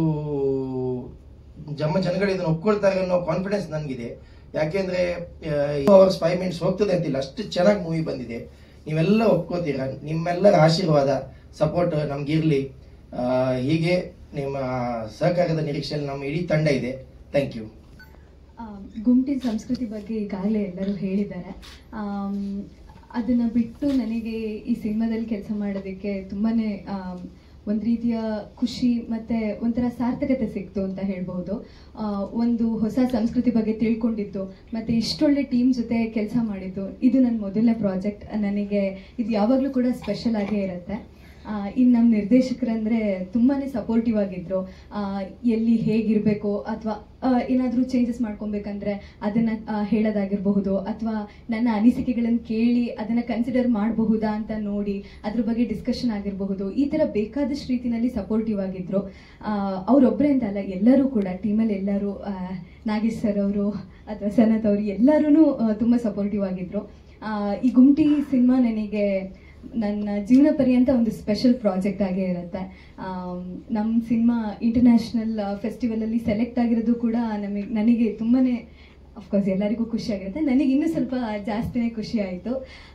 ಜಮ್ಮ ಜನಗಳು ಇದನ್ನು ಒಪ್ಕೊಳ್ತಾರೆ ಅನ್ನೋ ಕಾನ್ಫಿಡೆನ್ಸ್ ನನಗಿದೆ ಯಾಕೆಂದ್ರೆ ಅವರ್ಸ್ ಫೈವ್ ಮಿನಿಟ್ಸ್ ಹೋಗ್ತದೆ ಅಂತಿಲ್ಲ ಅಷ್ಟು ಚೆನ್ನಾಗಿ ಮೂವಿ ಬಂದಿದೆ ನೀವೆಲ್ಲ ಒಪ್ಕೋತೀರಾ ನಿಮ್ಮೆಲ್ಲರ ಆಶೀರ್ವಾದ ಸಪೋರ್ಟ್ ನಮ್ಗಿರ್ಲಿ ಆ, ಹೀಗೆ ನಿಮ್ಮ ಸಹಕಾರದ ನಿರೀಕ್ಷೆಯಲ್ಲಿ ನಮ್ಮ ಇಡೀ ತಂಡ ಇದೆ ಥ್ಯಾಂಕ್ ಯು ಆ, ಗುಂಟಿ ಸಂಸ್ಕೃತಿ ಬಗ್ಗೆ ಈಗಾಗಲೇ ಎಲ್ಲರೂ ಹೇಳಿದ್ದಾರೆ ಆಮ್, ಅದನ್ನ ಬಿಟ್ಟು ನನಗೆ ಈ ಸಿನಿಮಾದಲ್ಲಿ ಕೆಲಸ ಮಾಡೋದಕ್ಕೆ ತುಂಬಾನೇ ಆಮ್, ಒಂದು ರೀತಿಯ ಖುಷಿ ಮತ್ತೆ ಒಂಥರ ಸಾರ್ಥಕತೆ ಸಿಕ್ತು ಅಂತ ಹೇಳ್ಬಹುದು ಆ, ಒಂದು ಹೊಸ ಸಂಸ್ಕೃತಿ ಬಗ್ಗೆ ತಿಳ್ಕೊಂಡಿದ್ದು ಮತ್ತೆ ಇಷ್ಟೊಳ್ಳೆ ಟೀಮ್ ಜೊತೆ ಕೆಲಸ ಮಾಡಿದ್ದು ಇದು ನನ್ನ ಮೊದಲನೇ ಪ್ರಾಜೆಕ್ಟ್ ನನಗೆ ಇದು ಯಾವಾಗಲೂ ಕೂಡ ಸ್ಪೆಷಲ್ ಆಗೇ ಇರುತ್ತೆ ಇನ್ನು ನಮ್ಮ ನಿರ್ದೇಶಕರಂದ್ರೆ ತುಂಬಾನೇ ಸಪೋರ್ಟಿವ್ ಆಗಿದ್ರು ಆ, ಎಲ್ಲಿ ಹೇಗಿರ್ಬೇಕು ಅಥವಾ ಏನಾದರೂ ಚೇಂಜಸ್ ಮಾಡ್ಕೊಬೇಕಂದ್ರೆ ಅದನ್ನ ಆ, ಹೇಳೋದಾಗಿರಬಹುದು ಅಥವಾ ನನ್ನ ಅನಿಸಿಕೆಗಳನ್ನು ಕೇಳಿ ಅದನ್ನ ಕನ್ಸಿಡರ್ ಮಾಡಬಹುದಾ ಅಂತ ನೋಡಿ ಅದ್ರ ಬಗ್ಗೆ ಡಿಸ್ಕಷನ್ ಆಗಿರಬಹುದು ಈ ತರ ಬೇಕಾದಷ್ಟು ರೀತಿನಲ್ಲಿ ಸಪೋರ್ಟಿವ್ ಆಗಿದ್ರು ಅವರೊಬ್ಬರೇ ಅಂತ ಅಲ್ಲ ಎಲ್ಲರೂ ಕೂಡ ಟೀಮಲ್ಲಿ ಎಲ್ಲರೂ ಆ, ನಾಗೇಶ್ ಸರ್ ಅವರು ಅಥವಾ ಸನತ್ ಅವರು ಎಲ್ಲರೂ ತುಂಬಾ ಸಪೋರ್ಟಿವ್ ಆಗಿದ್ರು ಆ, ಈ ಗುಮ್ಟಿ ಸಿನಿಮಾ ನನಗೆ ನನ್ನ ಜೀವನ ಪರ್ಯಂತ ಒಂದು ಸ್ಪೆಷಲ್ ಪ್ರಾಜೆಕ್ಟ್ ಆಗೇ ಇರುತ್ತೆ ನಮ್ಮ ಸಿನಿಮಾ ಇಂಟರ್ನ್ಯಾಷನಲ್ ಫೆಸ್ಟಿವಲ್ ಅಲ್ಲಿ ಸೆಲೆಕ್ಟ್ ಆಗಿರೋದು ಕೂಡ ನಮಗೆ ನನಗೆ ತುಂಬಾನೇ ಅಫ್ಕೋರ್ಸ್ ಎಲ್ಲರಿಗೂ ಖುಷಿ ಆಗಿರುತ್ತೆ ನನಗೆ ಇನ್ನೂ ಸ್ವಲ್ಪ ಜಾಸ್ತಿನೇ ಖುಷಿ ಆಯಿತು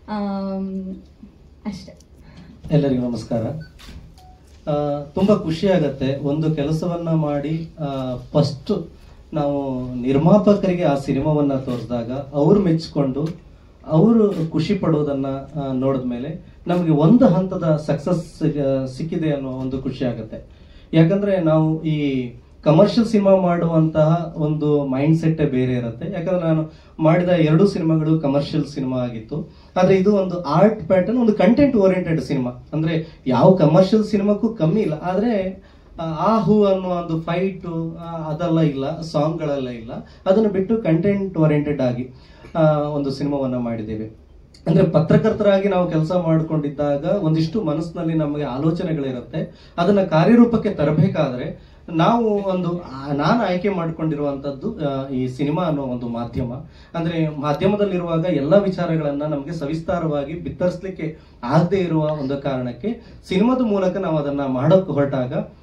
ಅಷ್ಟೇ ಎಲ್ಲರಿಗೂ ನಮಸ್ಕಾರ ಆ, ತುಂಬಾ ಖುಷಿ ಆಗತ್ತೆ ಒಂದು ಕೆಲಸವನ್ನ ಮಾಡಿ ಫಸ್ಟ್ ನಾವು ನಿರ್ಮಾಪಕರಿಗೆ ಆ ಸಿನಿಮಾವನ್ನ ತೋರಿಸಿದಾಗ ಅವ್ರು ಮೆಚ್ಕೊಂಡು ಅವರು ಖುಷಿ ಪಡೋದನ್ನ ಆ, ನೋಡಿದ್ಮೇಲೆ ನಮಗೆ ಒಂದು ಹಂತದ ಸಕ್ಸಸ್ ಸಿಕ್ಕಿದೆ ಅನ್ನೋ ಒಂದು ಖುಷಿ ಆಗತ್ತೆ ಯಾಕಂದ್ರೆ ನಾವು ಈ ಕಮರ್ಷಿಯಲ್ ಸಿನಿಮಾ ಮಾಡುವಂತಹ ಒಂದು ಮೈಂಡ್ ಸೆಟ್ ಬೇರೆ ಇರುತ್ತೆ ಯಾಕಂದ್ರೆ ನಾನು ಮಾಡಿದ ಎರಡು ಸಿನಿಮಾಗಳು ಕಮರ್ಷಿಯಲ್ ಸಿನಿಮಾ ಆಗಿತ್ತು ಆದ್ರೆ ಇದು ಒಂದು ಆರ್ಟ್ ಪ್ಯಾಟರ್ನ್ ಒಂದು ಕಂಟೆಂಟ್ ಓರಿಯೆಂಟೆಡ್ ಸಿನಿಮಾ ಅಂದ್ರೆ ಯಾವ ಕಮರ್ಷಿಯಲ್ ಸಿನಿಮಾಕ್ಕೂ ಕಮ್ಮಿ ಇಲ್ಲ ಆದ್ರೆ ಆ, ಆ ಹೂ ಅನ್ನೋ ಒಂದು ಫೈಟ್ ಅದೆಲ್ಲ ಇಲ್ಲ ಸಾಂಗ್ಗಳೆಲ್ಲ ಇಲ್ಲ ಅದನ್ನು ಬಿಟ್ಟು ಕಂಟೆಂಟ್ ಓರಿಯೆಂಟೆಡ್ ಆಗಿ ಆ, ಒಂದು ಸಿನಿಮಾವನ್ನ ಮಾಡಿದ್ದೇವೆ ಅಂದ್ರೆ ಪತ್ರಕರ್ತರಾಗಿ ನಾವು ಕೆಲಸ ಮಾಡ್ಕೊಂಡಿದ್ದಾಗ ಒಂದಿಷ್ಟು ಮನಸ್ಸಿನಲ್ಲಿ ನಮಗೆ ಆಲೋಚನೆಗಳಿರುತ್ತೆ ಅದನ್ನ ಕಾರ್ಯರೂಪಕ್ಕೆ ತರಬೇಕಾದ್ರೆ ನಾವು ಒಂದು ಆ, ನಾನು ಆಯ್ಕೆ ಮಾಡ್ಕೊಂಡಿರುವಂತದ್ದು ಆ, ಈ ಸಿನಿಮಾ ಅನ್ನೋ ಒಂದು ಮಾಧ್ಯಮ ಅಂದ್ರೆ ಮಾಧ್ಯಮದಲ್ಲಿರುವಾಗ ಎಲ್ಲ ವಿಚಾರಗಳನ್ನ ನಮಗೆ ಸವಿಸ್ತಾರವಾಗಿ ಬಿತ್ತರಿಸ್ಲಿಕ್ಕೆ ಆಗದೆ ಇರುವ ಒಂದು ಕಾರಣಕ್ಕೆ ಸಿನಿಮಾದ ಮೂಲಕ ನಾವು ಅದನ್ನ ಮಾಡೋಕೆ ಹೊರಟಾಗ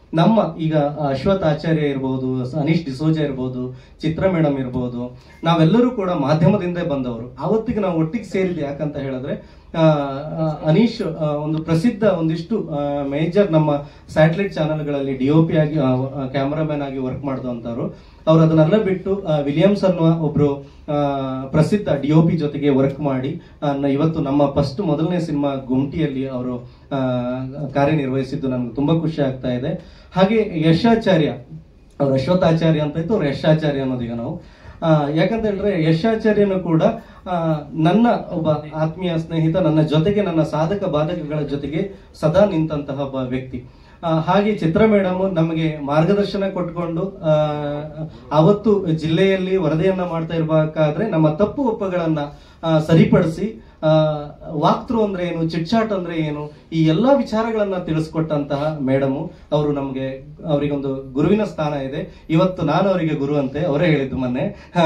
ನಮ್ಮ ಈಗ ಅಶ್ವಥ್ ಆಚಾರ್ಯ ಇರ್ಬೋದು ಅನೀಶ್ ಡಿಸೋಜ ಇರ್ಬೋದು ಚಿತ್ರ ಮೇಡಮ್ ಇರ್ಬೋದು ನಾವೆಲ್ಲರೂ ಕೂಡ ಮಾಧ್ಯಮದಿಂದ ಬಂದವರು ಆವತ್ತಿಗೆ ನಾವು ಒಟ್ಟಿಗೆ ಸೇರಿದ್ವಿ ಯಾಕಂತ ಹೇಳಿದ್ರೆ ಆ, ಆ, ಅನೀಶ್ ಆ, ಒಂದು ಪ್ರಸಿದ್ಧ ಒಂದಿಷ್ಟು ಮೇಜರ್ ನಮ್ಮ ಸ್ಯಾಟಲೈಟ್ ಚಾನೆಲ್ಗಳಲ್ಲಿ ಡಿ ಒ ಪಿ ಆಗಿ ಕ್ಯಾಮರಾಮನ್ ಆಗಿ ವರ್ಕ್ ಮಾಡಿದಂಥವ್ರು ಅವ್ರು ಅದನ್ನೆಲ್ಲ ಬಿಟ್ಟು ಆ, ವಿಲಿಯಮ್ಸ್ ಅನ್ನುವ ಒಬ್ರು ಆ, ಪ್ರಸಿದ್ಧ ಡಿ ಒ ಪಿ ಜೊತೆಗೆ ವರ್ಕ್ ಮಾಡಿ ಆ, ನ- ಇವತ್ತು ನಮ್ಮ ಫಸ್ಟ್ ಮೊದಲನೇ ಸಿನಿಮಾ ಗುಮ್ಟಿಯಲ್ಲಿ ಅವರು ಆ, ಕಾರ್ಯನಿರ್ವಹಿಸಿದ್ದು ನನಗೆ ತುಂಬಾ ಖುಷಿ ಆಗ್ತಾ ಇದೆ ಹಾಗೆ ಯಶಾಚಾರ್ಯ ಅವ್ರು ಅಶ್ವತ್ಥಾಚಾರ್ಯ ಅಂತ ಇತ್ತು ಅವ್ರು ಯಶಾಚಾರ್ಯ ಅನ್ನೋದೀಗ ನಾವು ಆ, ಯಾಕಂತ ಹೇಳಿದ್ರೆ ಯಶಾಚಾರ್ಯನು ಕೂಡ ಆ, ನನ್ನ ಒಬ್ಬ ಆತ್ಮೀಯ ಸ್ನೇಹಿತ ನನ್ನ ಜೊತೆಗೆ ನನ್ನ ಸಾಧಕ ಬಾಧಕಗಳ ಜೊತೆಗೆ ಸದಾ ನಿಂತಹ ಒಬ್ಬ ವ್ಯಕ್ತಿ ಆ, ಹಾಗೆ ಚಿತ್ರ ಮೇಡಮ್ ನಮಗೆ ಮಾರ್ಗದರ್ಶನ ಕೊಟ್ಕೊಂಡು ಆ, ಅವತ್ತು ಜಿಲ್ಲೆಯಲ್ಲಿ ವರದಿಯನ್ನ ಮಾಡ್ತಾ ಇರಬೇಕಾದ್ರೆ ನಮ್ಮ ತಪ್ಪು ಒಪ್ಪಗಳನ್ನ ಆ, ಸರಿಪಡಿಸಿ ಆ, ವಾಕ್ತೃ ಅಂದ್ರೆ ಏನು ಚಿಟ್ಚಾಟ್ ಅಂದ್ರೆ ಏನು ಈ ಎಲ್ಲಾ ವಿಚಾರಗಳನ್ನ ತಿಳಿಸ್ಕೊಟ್ಟಂತಹ ಮೇಡಮು ಅವರು ನಮಗೆ ಅವರಿಗೊಂದು ಗುರುವಿನ ಸ್ಥಾನ ಇದೆ ಇವತ್ತು ನಾನು ಅವರಿಗೆ ಗುರು ಅಂತೆ ಅವರೇ ಹೇಳಿದ್ದು ಮೊನ್ನೆ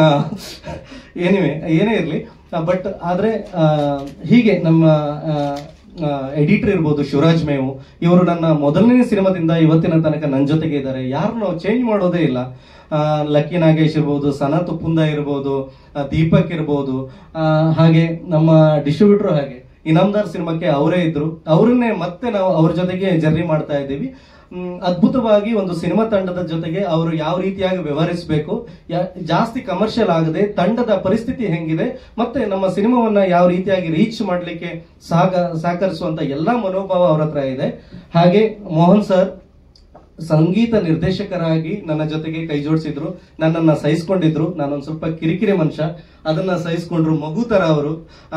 ಏನಿವೆ ಏನೇ ಇರಲಿ ಬಟ್ ಆದ್ರೆ ಆ, ಹೀಗೆ ನಮ್ಮ ಎಡಿಟರ್ ಇರ್ಬೋದು ಶಿವರಾಜ್ ಮೇವು ಇವರು ನನ್ನ ಮೊದಲನೇ ಸಿನಿಮಾದಿಂದ ಇವತ್ತಿನ ತನಕ ನನ್ನ ಜೊತೆಗೆ ಇದ್ದಾರೆ ಯಾರು ನಾವು ಚೇಂಜ್ ಮಾಡೋದೇ ಇಲ್ಲ ಆ, ಲಕ್ಕಿ ನಾಗೇಶ್ ಇರ್ಬೋದು ಸನಾ ತುಪ್ಪುಂದ ಇರ್ಬೋದು ಆ, ದೀಪಕ್ ಇರ್ಬೋದು ಆ, ಹಾಗೆ ನಮ್ಮ ಡಿಸ್ಟ್ರಿಬ್ಯೂಟರ್ ಹಾಗೆ ಇನಾಮ್ದಾರ್ ಸಿನಿಮಾಕ್ಕೆ ಅವರೇ ಇದ್ರು ಅವರನ್ನೇ ಮತ್ತೆ ನಾವು ಅವ್ರ ಜೊತೆಗೆ ಜರ್ನಿ ಮಾಡ್ತಾ ಇದ್ದೀವಿ ಮ್, ಅದ್ಭುತವಾಗಿ ಒಂದು ಸಿನಿಮಾ ತಂಡದ ಜೊತೆಗೆ ಅವರು ಯಾವ ರೀತಿಯಾಗಿ ವ್ಯವಹರಿಸಬೇಕು ಜಾಸ್ತಿ ಕಮರ್ಷಿಯಲ್ ಆಗದೆ ತಂಡದ ಪರಿಸ್ಥಿತಿ ಹೆಂಗಿದೆ ಮತ್ತೆ ನಮ್ಮ ಸಿನಿಮಾವನ್ನ ಯಾವ ರೀತಿಯಾಗಿ ರೀಚ್ ಮಾಡ್ಲಿಕ್ಕೆ ಸಹಕ ಸಹಕರಿಸುವಂತ ಎಲ್ಲಾ ಮನೋಭಾವ ಅವ್ರ ಹತ್ರ ಇದೆ ಹಾಗೆ ಮೋಹನ್ ಸರ್ ಸಂಗೀತ ನಿರ್ದೇಶಕರಾಗಿ ನನ್ನ ಜೊತೆಗೆ ಕೈ ಜೋಡಿಸಿದ್ರು ನನ್ನನ್ನ ಸಹಿಸ್ಕೊಂಡಿದ್ರು ನಾನೊಂದ್ ಸ್ವಲ್ಪ ಕಿರಿಕಿರಿ ಮನುಷ್ಯ ಅದನ್ನ ಸಹಿಸ್ಕೊಂಡ್ರು ಮಗು ತರ ಅವರು ಆ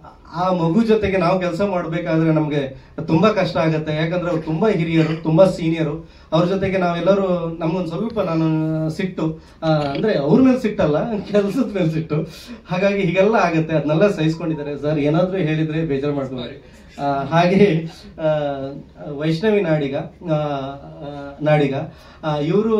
ಆ ಮಗು ಜೊತೆಗೆ ನಾವು ಕೆಲಸ ಮಾಡ್ಬೇಕಾದ್ರೆ ನಮ್ಗೆ ತುಂಬಾ ಕಷ್ಟ ಆಗತ್ತೆ ಯಾಕಂದ್ರೆ ಅವ್ರು ತುಂಬಾ ಹಿರಿಯರು ತುಂಬಾ ಸೀನಿಯರು ಅವ್ರ ಜೊತೆಗೆ ನಾವೆಲ್ಲರೂ ನಮ್ಗೊಂದ್ ಸ್ವಲ್ಪ ನಾನು ಸಿಟ್ಟು ಆ, ಅಂದ್ರೆ ಅವ್ರ ಮೇಲೆ ಸಿಟ್ಟಲ್ಲ ಕೆಲಸದ ಮೇಲೆ ಸಿಟ್ಟು ಹಾಗಾಗಿ ಹೀಗೆಲ್ಲ ಆಗತ್ತೆ ಅದನ್ನೆಲ್ಲ ಸಹಿಸ್ಕೊಂಡಿದ್ದಾರೆ ಸರ್ ಏನಾದ್ರೂ ಹೇಳಿದ್ರೆ ಬೇಜಾರು ಮಾಡ್ಕೋಬೇಡಿ ಆ, ಹಾಗೆ ಆ, ವೈಷ್ಣವಿ ನಾಡಿಗ ಆ, ಆ, ನಾಡಿಗ ಇವರು